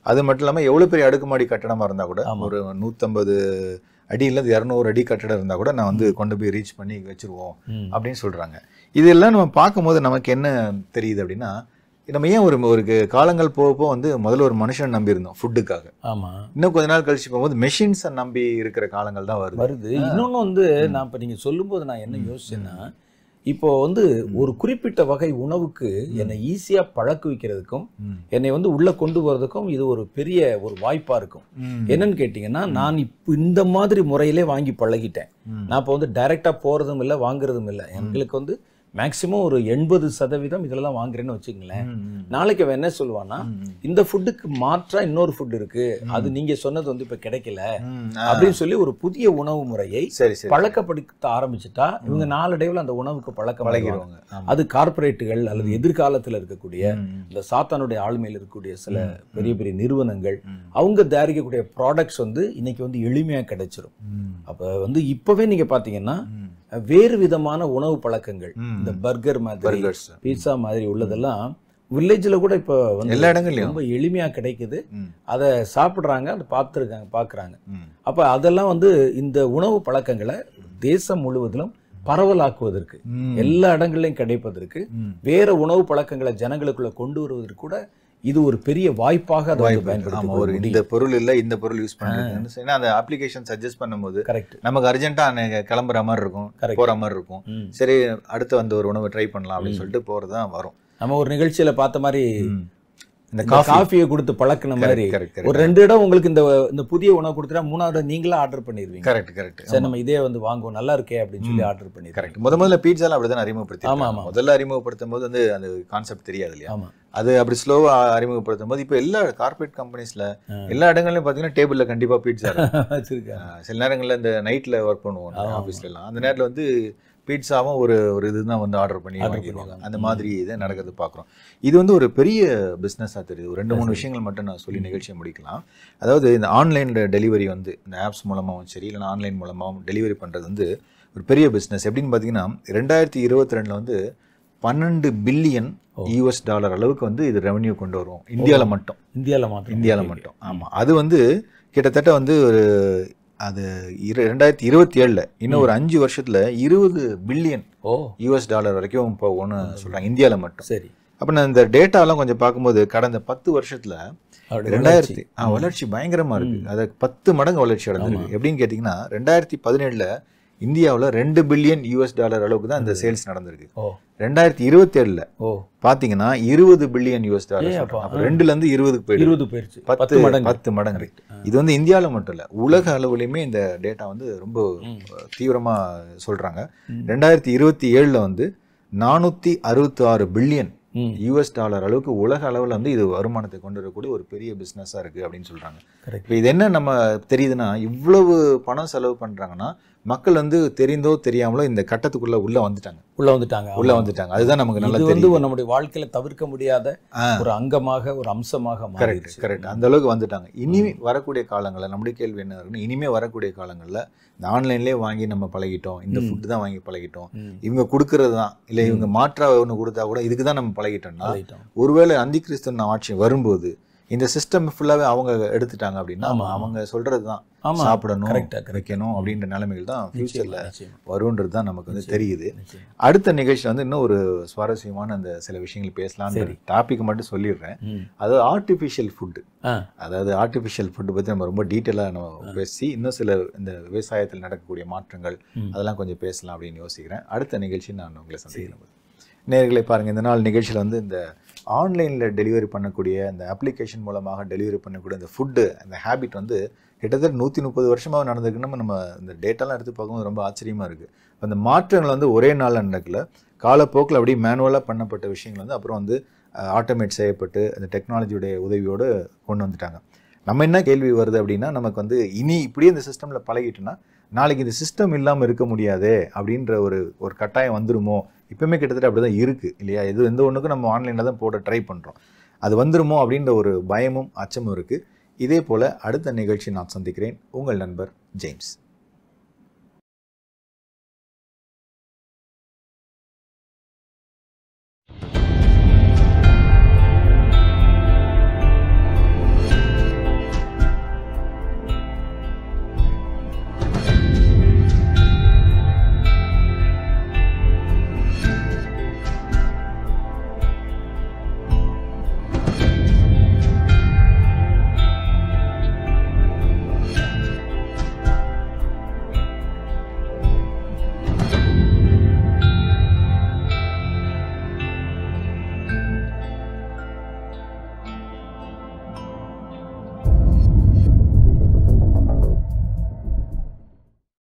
S1: அது மட்டும் இல்லாம எவ்வளவு பெரிய அடுக்குமாடி கட்டடமா இருந்தா கூட
S2: ஆமா.
S1: ஒரு நூத்தம்பது அடியில இரநூறு அடி கட்டடம் இருந்தா கூட நான் வந்து கொண்டு போய் ரீச் பண்ணி வச்சிருவோம்
S2: ம்.
S1: அப்படின்னு சொல்றாங்க இதெல்லாம் நம்ம பார்க்கும்போது நமக்கு என்ன தெரியுது அப்படின்னா நம்ம ஏன் ஒரு ஒரு காலங்கள் போக போக வந்து முதல்ல ஒரு மனுஷன் நம்பி இருந்தோம் ஃபுட்டுக்காக
S2: ஆமா
S1: இன்னும் கொஞ்ச நாள் கழிச்சு போகும்போது மெஷின்ஸை நம்பி இருக்கிற காலங்கள் தான் வருது
S2: வருது இன்னொன்னு வந்து நான் இப்ப நீங்க சொல்லும்போது நான் என்ன யோசிச்சேன்னா இப்போ வந்து ஒரு குறிப்பிட்ட வகை உணவுக்கு என்னை ஈஸியா பழக்க வைக்கிறதுக்கும்
S1: ம்.
S2: என்னை வந்து உள்ள கொண்டு போறதுக்கும் இது ஒரு பெரிய ஒரு வாய்ப்பா இருக்கும்
S1: ம்.
S2: என்னன்னு கேட்டிங்கன்னா நான் இப்போ இந்த மாதிரி முறையிலே வாங்கி பழகிட்டேன்
S1: ம்.
S2: நான் இப்போ வந்து டைரக்டா போறதும் இல்லை வாங்குறதும் இல்லை எங்களுக்கு வந்து மேக்சிமம் ஒரு எண்பது சதவீதம் இதெல்லாம் வாங்குறேன்னு வச்சுங்களேன்
S1: ம், ம்.
S2: நாளைக்கு அவன் என்ன சொல்லுவான்னா
S1: ம்.
S2: இந்த ஃபுட்டுக்கு மாற்றா இன்னொரு ஃபுட் இருக்கு அது நீங்க சொன்னது வந்து இப்ப கிடைக்கல
S1: ம். ஆ.
S2: அப்படின்னு சொல்லி ஒரு புதிய உணவு முறையை
S1: சரி சரி
S2: பழக்கப்படுத்த ஆரம்பிச்சுட்டா இவங்க நாளடைவில் அந்த உணவுக்கு பழக்கம் பழகிடுவாங்க
S1: பழகிடுவாங்க ஆமா.
S2: அது கார்ப்பரேட்டுகள் அல்லது எதிர்காலத்தில் இருக்கக்கூடிய
S1: ம்.
S2: இந்த சாத்தானுடைய ஆளுமையில் இருக்கக்கூடிய சில பெரிய பெரிய நிறுவனங்கள்
S1: ம்.
S2: அவங்க தயாரிக்கக்கூடிய ப்ராடக்ட்ஸ் வந்து இன்னைக்கு வந்து எளிமையா கிடைச்சிரும்
S1: ம்.
S2: அப்ப வந்து இப்பவே நீங்க பாத்தீங்கன்னா
S1: ம்.
S2: வேறு விதமான உணவு பழக்கங்கள்
S1: ம்.
S2: இந்த பர்கர் மாதிரி
S1: பர்கர்ஸ்
S2: பீட்சா மாதிரி உள்ளதெல்லாம் வில்லேஜ்ல கூட இப்போ வந்து
S1: எல்லா இடங்கள்லயும்
S2: ரொம்ப எளிமையா கிடைக்குது
S1: ம்.
S2: அதை சாப்பிடுறாங்க அதை பார்த்துருக்காங்க பார்க்குறாங்க
S1: ம்.
S2: அப்ப அதெல்லாம் வந்து இந்த உணவு பழக்கங்களை தேசம் முழுவதிலும் பரவலாக்குவதற்கு
S1: ம்.
S2: எல்லா இடங்கள்லையும் கிடைப்பதற்கு
S1: ம்.
S2: வேற உணவு பழக்கங்களை ஜனங்களுக்குள்ள கொண்டு வருவதற்கு கூட இது ஒரு பெரிய வாய்ப்பாக அதை வந்து
S1: வாய்ப்பு இருக்கு.
S2: பயன்படுத்தி
S1: ஆமா ஒரு இந்த பொருள் இல்ல இந்த பொருள் யூஸ் பண்ணுறதுன்னு ஏன்னா அந்த அப்ளிகேஷன் சஜஸ்ட் பண்ணும்போது
S2: கரெக்ட்
S1: நமக்கு அர்ஜென்ட்டா கிளம்புற மாதிரி இருக்கும்
S2: Correct.
S1: போற மாதிரி இருக்கும் சரி அடுத்து வந்து ஒரு உணவை ட்ரை பண்ணலாம் அப்படின்னு சொல்லிட்டு போறது தான் வரும்
S2: நம்ம ஒரு நிகழ்ச்சியில பார்த்த மாதிரி
S1: ம். இந்த
S2: இந்த
S1: காஃபி
S2: காஃபியை கொடுத்து பழக்கின மாதிரி
S1: கரெக்ட்
S2: ஒரு ரெண்டு இடம் உங்களுக்கு இந்த இந்த புதிய உணவு கொடுத்துட்டா மூணாவது நீங்களா ஆர்டர் பண்ணிடுவீங்க
S1: கரெக்ட் கரெக்ட்
S2: சரி நம்ம இதே வந்து வாங்குவோம் நல்லா இருக்கே அப்படின்னு சொல்லி ஆர்டர் பண்ணிடுவீங்க
S1: கரெக்ட் முத முதல்ல பீட்சாலாம் அப்படிதான் அறிமுகப்படுத்தி
S2: ஆமா, ஆமா.
S1: முதல்ல அறிமுகப்படுத்தும் போது வந்து அந்த கான்செப்ட் தெரியாது இல்லையா
S2: ஆமா
S1: அது அப்படி ஸ்லோவா அறிமுகப்படுத்தும் போது இப்போ எல்லா கார்பரேட் கம்பெனிஸ்ல
S2: ஆ.
S1: எல்லா இடங்கள்லயும் பாத்தீங்கன்னா டேபிள்ல கண்டிப்பா பீட்சா இருக்கும்
S2: வச்சிருக்காங்க
S1: ஆஹ் சில நேரங்கள்ல இந்த நைட்ல ஒர்க் பண்ணுவோம்
S2: ஆமா.
S1: ஆஃபீஸ்ல எல்லாம் அந்த நேரத்துல வந்து பீட்சாவும் ஒரு ஒரு இதுதான் வந்து ஆர்டர் பண்ணி
S2: Order
S1: வாங்கிடுவாங்க
S2: பண்ணிடுவாங்க.
S1: அந்த மாதிரி இதை நடக்கிறது பார்க்குறோம் இது வந்து ஒரு பெரிய பிஸ்னஸாக தெரியுது ஒரு ரெண்டு மூணு விஷயங்கள் மட்டும் நான் சொல்லி நிகழ்ச்சியை முடிக்கலாம் அதாவது இந்த ஆன்லைனில் டெலிவரி வந்து இந்த ஆப்ஸ் மூலமாகவும் சரி இல்லைன்னா ஆன்லைன் மூலமாகவும் டெலிவரி பண்ணுறது வந்து ஒரு பெரிய பிஸ்னஸ் எப்படின்னு பார்த்தீங்கன்னா ரெண்டாயிரத்தி இருபத்தி ரெண்டில் வந்து பன்னெண்டு பில்லியன் யூஎஸ் டாலர் அளவுக்கு வந்து இது ரெவன்யூ கொண்டு வரும் இந்தியாவில் மட்டும்
S2: இந்தியால மாத்திரம்
S1: இந்தியாவில் மட்டும் ஆமாம் அது வந்து கிட்டத்தட்ட வந்து ஒரு அது இரு ரெண்டாயிரத்தி இருபத்தி ஏழில் இன்னும் ஒரு அஞ்சு வருஷத்தில் இருபது பில்லியன்
S2: ஓ
S1: யூஎஸ் டாலர் வரைக்கும் போகும்னு சொல்கிறாங்க இந்தியாவில் மட்டும்
S2: சரி
S1: அப்போ நான் இந்த டேட்டாலாம் கொஞ்சம் பார்க்கும்போது கடந்த பத்து வருஷத்தில்
S2: அப்படி
S1: ரெண்டாயிரத்தி ஆ வளர்ச்சி பயங்கரமாக இருக்குது அது பத்து மடங்கு வளர்ச்சி அடைஞ்சிருக்கு எப்படின்னு கேட்டிங்கன்னா ரெண்டாயிரத்தி பதினேழில் இந்தியாவில் ரெண்டு பில்லியன் யூஎஸ் டாலர் அளவுக்கு தான் இந்த சேல்ஸ் நடந்திருக்கு
S2: ஓ
S1: ரெண்டாயிரத்தி இருபத்தி ஏழில்
S2: ஓ
S1: பார்த்தீங்கன்னா இருபது பில்லியன் யூஎஸ்
S2: ஏய்
S1: டாலர்
S2: அப்பா,
S1: அப்போ ரெண்டுலேருந்து இருபதுக்கு போயிடுது
S2: இருபது போயிருச்சு
S1: பத்து
S2: பத்து மடங்கு
S1: பத்து மடங்கு இது வந்து இந்தியாவில் மட்டும் இல்லை உலக அளவுலையுமே இந்த டேட்டா வந்து ரொம்ப தீவிரமா சொல்றாங்க
S2: ம்.
S1: ரெண்டாயிரத்தி இருபத்தி ஏழுல வந்து நானூத்தி அறுபத்தி ஆறு பில்லியன்
S2: ம்
S1: யூஎஸ் டாலர் அளவுக்கு உலக அளவில் வந்து இது வருமானத்தை கொண்டு வரக்கூடிய ஒரு பெரிய பிஸ்னஸாக இருக்குது அப்படின்னு சொல்கிறாங்க
S2: கரெக்ட்
S1: இப்போ இது என்ன நம்ம தெரியுதுன்னா இவ்வளவு பணம் செலவு பண்ணுறாங்கன்னா மக்கள் வந்து தெரிந்தோ தெரியாமலோ இந்த கட்டத்துக்குள்ள உள்ள வந்துட்டாங்க
S2: உள்ள வந்துட்டாங்க
S1: உள்ள வந்துட்டாங்க அதுதான் நமக்கு நல்லா
S2: இது வந்து
S1: தெரியும்
S2: ஒரு நம்முடைய வாழ்க்கையில தவிர்க்க முடியாத
S1: ஆ.
S2: ஒரு அங்கமாக ஒரு அம்சமாக
S1: கரெக்ட்
S2: மாறிடுச்சு
S1: கரெக்ட் அந்த அளவுக்கு வந்துட்டாங்க இனி வரக்கூடிய காலங்களில் நம்முடைய கேள்வி என்ன இருக்குன்னு இனிமே வரக்கூடிய காலங்களில் இந்த ஆன்லைன்லேயே வாங்கி நம்ம பழகிட்டோம் இந்த
S2: ம்.
S1: ஃபுட்டு தான் வாங்கி பழகிட்டோம்
S2: ம்.
S1: இவங்க கொடுக்கறது தான் இல்லை இவங்க மாற்றா ஒன்று கொடுத்தா கூட இதுக்கு தான் நம்ம பழகிட்டோம்னா
S2: பழகிட்டோம்.
S1: ஒருவேளை அந்தி கிறிஸ்தன் ஆட்சி வரும்போது இந்த சிஸ்டம் ஃபுல்லாவே அவங்க எடுத்துட்டாங்க அப்படின்னா
S2: ஆமா.
S1: அவங்க சொல்றது தான்
S2: ஆமா
S1: சாப்பிடணும்
S2: கரெக்டா கரெக்ட்
S1: வைக்கணும் அப்படின்ற நிலைமைகள் தான் ஃபியூச்சர்ல
S2: நிச்சயமா
S1: வரும்ன்றது தான் நமக்கு வந்து தெரியுது
S2: நிச்சயமா.
S1: அடுத்த நிகழ்ச்சியில் வந்து இன்னும் ஒரு சுவாரஸ்யமான அந்த சில விஷயங்கள் பேசலாம்னு
S2: சரி.
S1: டாபிக் மட்டும் சொல்லிடுறேன்
S2: ம்.
S1: அதாவது ஆர்டிஃபிஷியல் ஃபுட்டு
S2: ஆ
S1: அதாவது ஆர்டிஃபிஷியல் ஃபுட்டு பற்றி நம்ம ரொம்ப டீட்டெயிலாக நம்ம பேசி இன்னும் சில இந்த விவசாயத்தில் நடக்கக்கூடிய மாற்றங்கள்
S2: ம்.
S1: அதெல்லாம் கொஞ்சம் பேசலாம் அப்படின்னு யோசிக்கிறேன் அடுத்த நிகழ்ச்சி நான் உங்களை சந்திக்கிறேன் நேர்களை பாருங்கள் இந்த நாள் நிகழ்ச்சியில் வந்து இந்த ஆன்லைனில் டெலிவரி பண்ணக்கூடிய இந்த அப்ளிகேஷன் மூலமாக டெலிவரி பண்ணக்கூடிய இந்த ஃபுட்டு அந்த ஹேபிட் வந்து கிட்டத்தட்ட நூற்றி முப்பது வருஷமாக நடந்திருக்கு நம்ம நம்ம இந்த டேட்டாலாம் எடுத்து பார்க்கும்போது ரொம்ப ஆச்சரியமாக இருக்குது அந்த மாற்றங்கள் வந்து ஒரே நாளில் நடக்கல காலப்போக்கில் அப்படியே மேனுவலாக பண்ணப்பட்ட விஷயங்கள் வந்து அப்புறம் வந்து ஆட்டோமேட் செய்யப்பட்டு அந்த டெக்னாலஜியுடைய உதவியோடு கொண்டு வந்துட்டாங்க நம்ம என்ன கேள்வி வருது அப்படின்னா நமக்கு வந்து இனி இப்படியே இந்த சிஸ்டமில் பழகிட்டோன்னா நாளைக்கு இந்த சிஸ்டம் இல்லாமல் இருக்க முடியாதே அப்படின்ற ஒரு ஒரு கட்டாயம் வந்துருமோ இப்பவுமே கிட்டத்தட்ட அப்படி தான் இருக்குது இல்லையா எது எந்த ஒன்றுக்கும் நம்ம ஆன்லைனில் தான் போட ட்ரை பண்ணுறோம் அது வந்துருமோ அப்படின்ற ஒரு பயமும் அச்சமும் இருக்குது இதே போல் அடுத்த நிகழ்ச்சி நான் சந்திக்கிறேன் உங்கள் நண்பர் ஜேம்ஸ்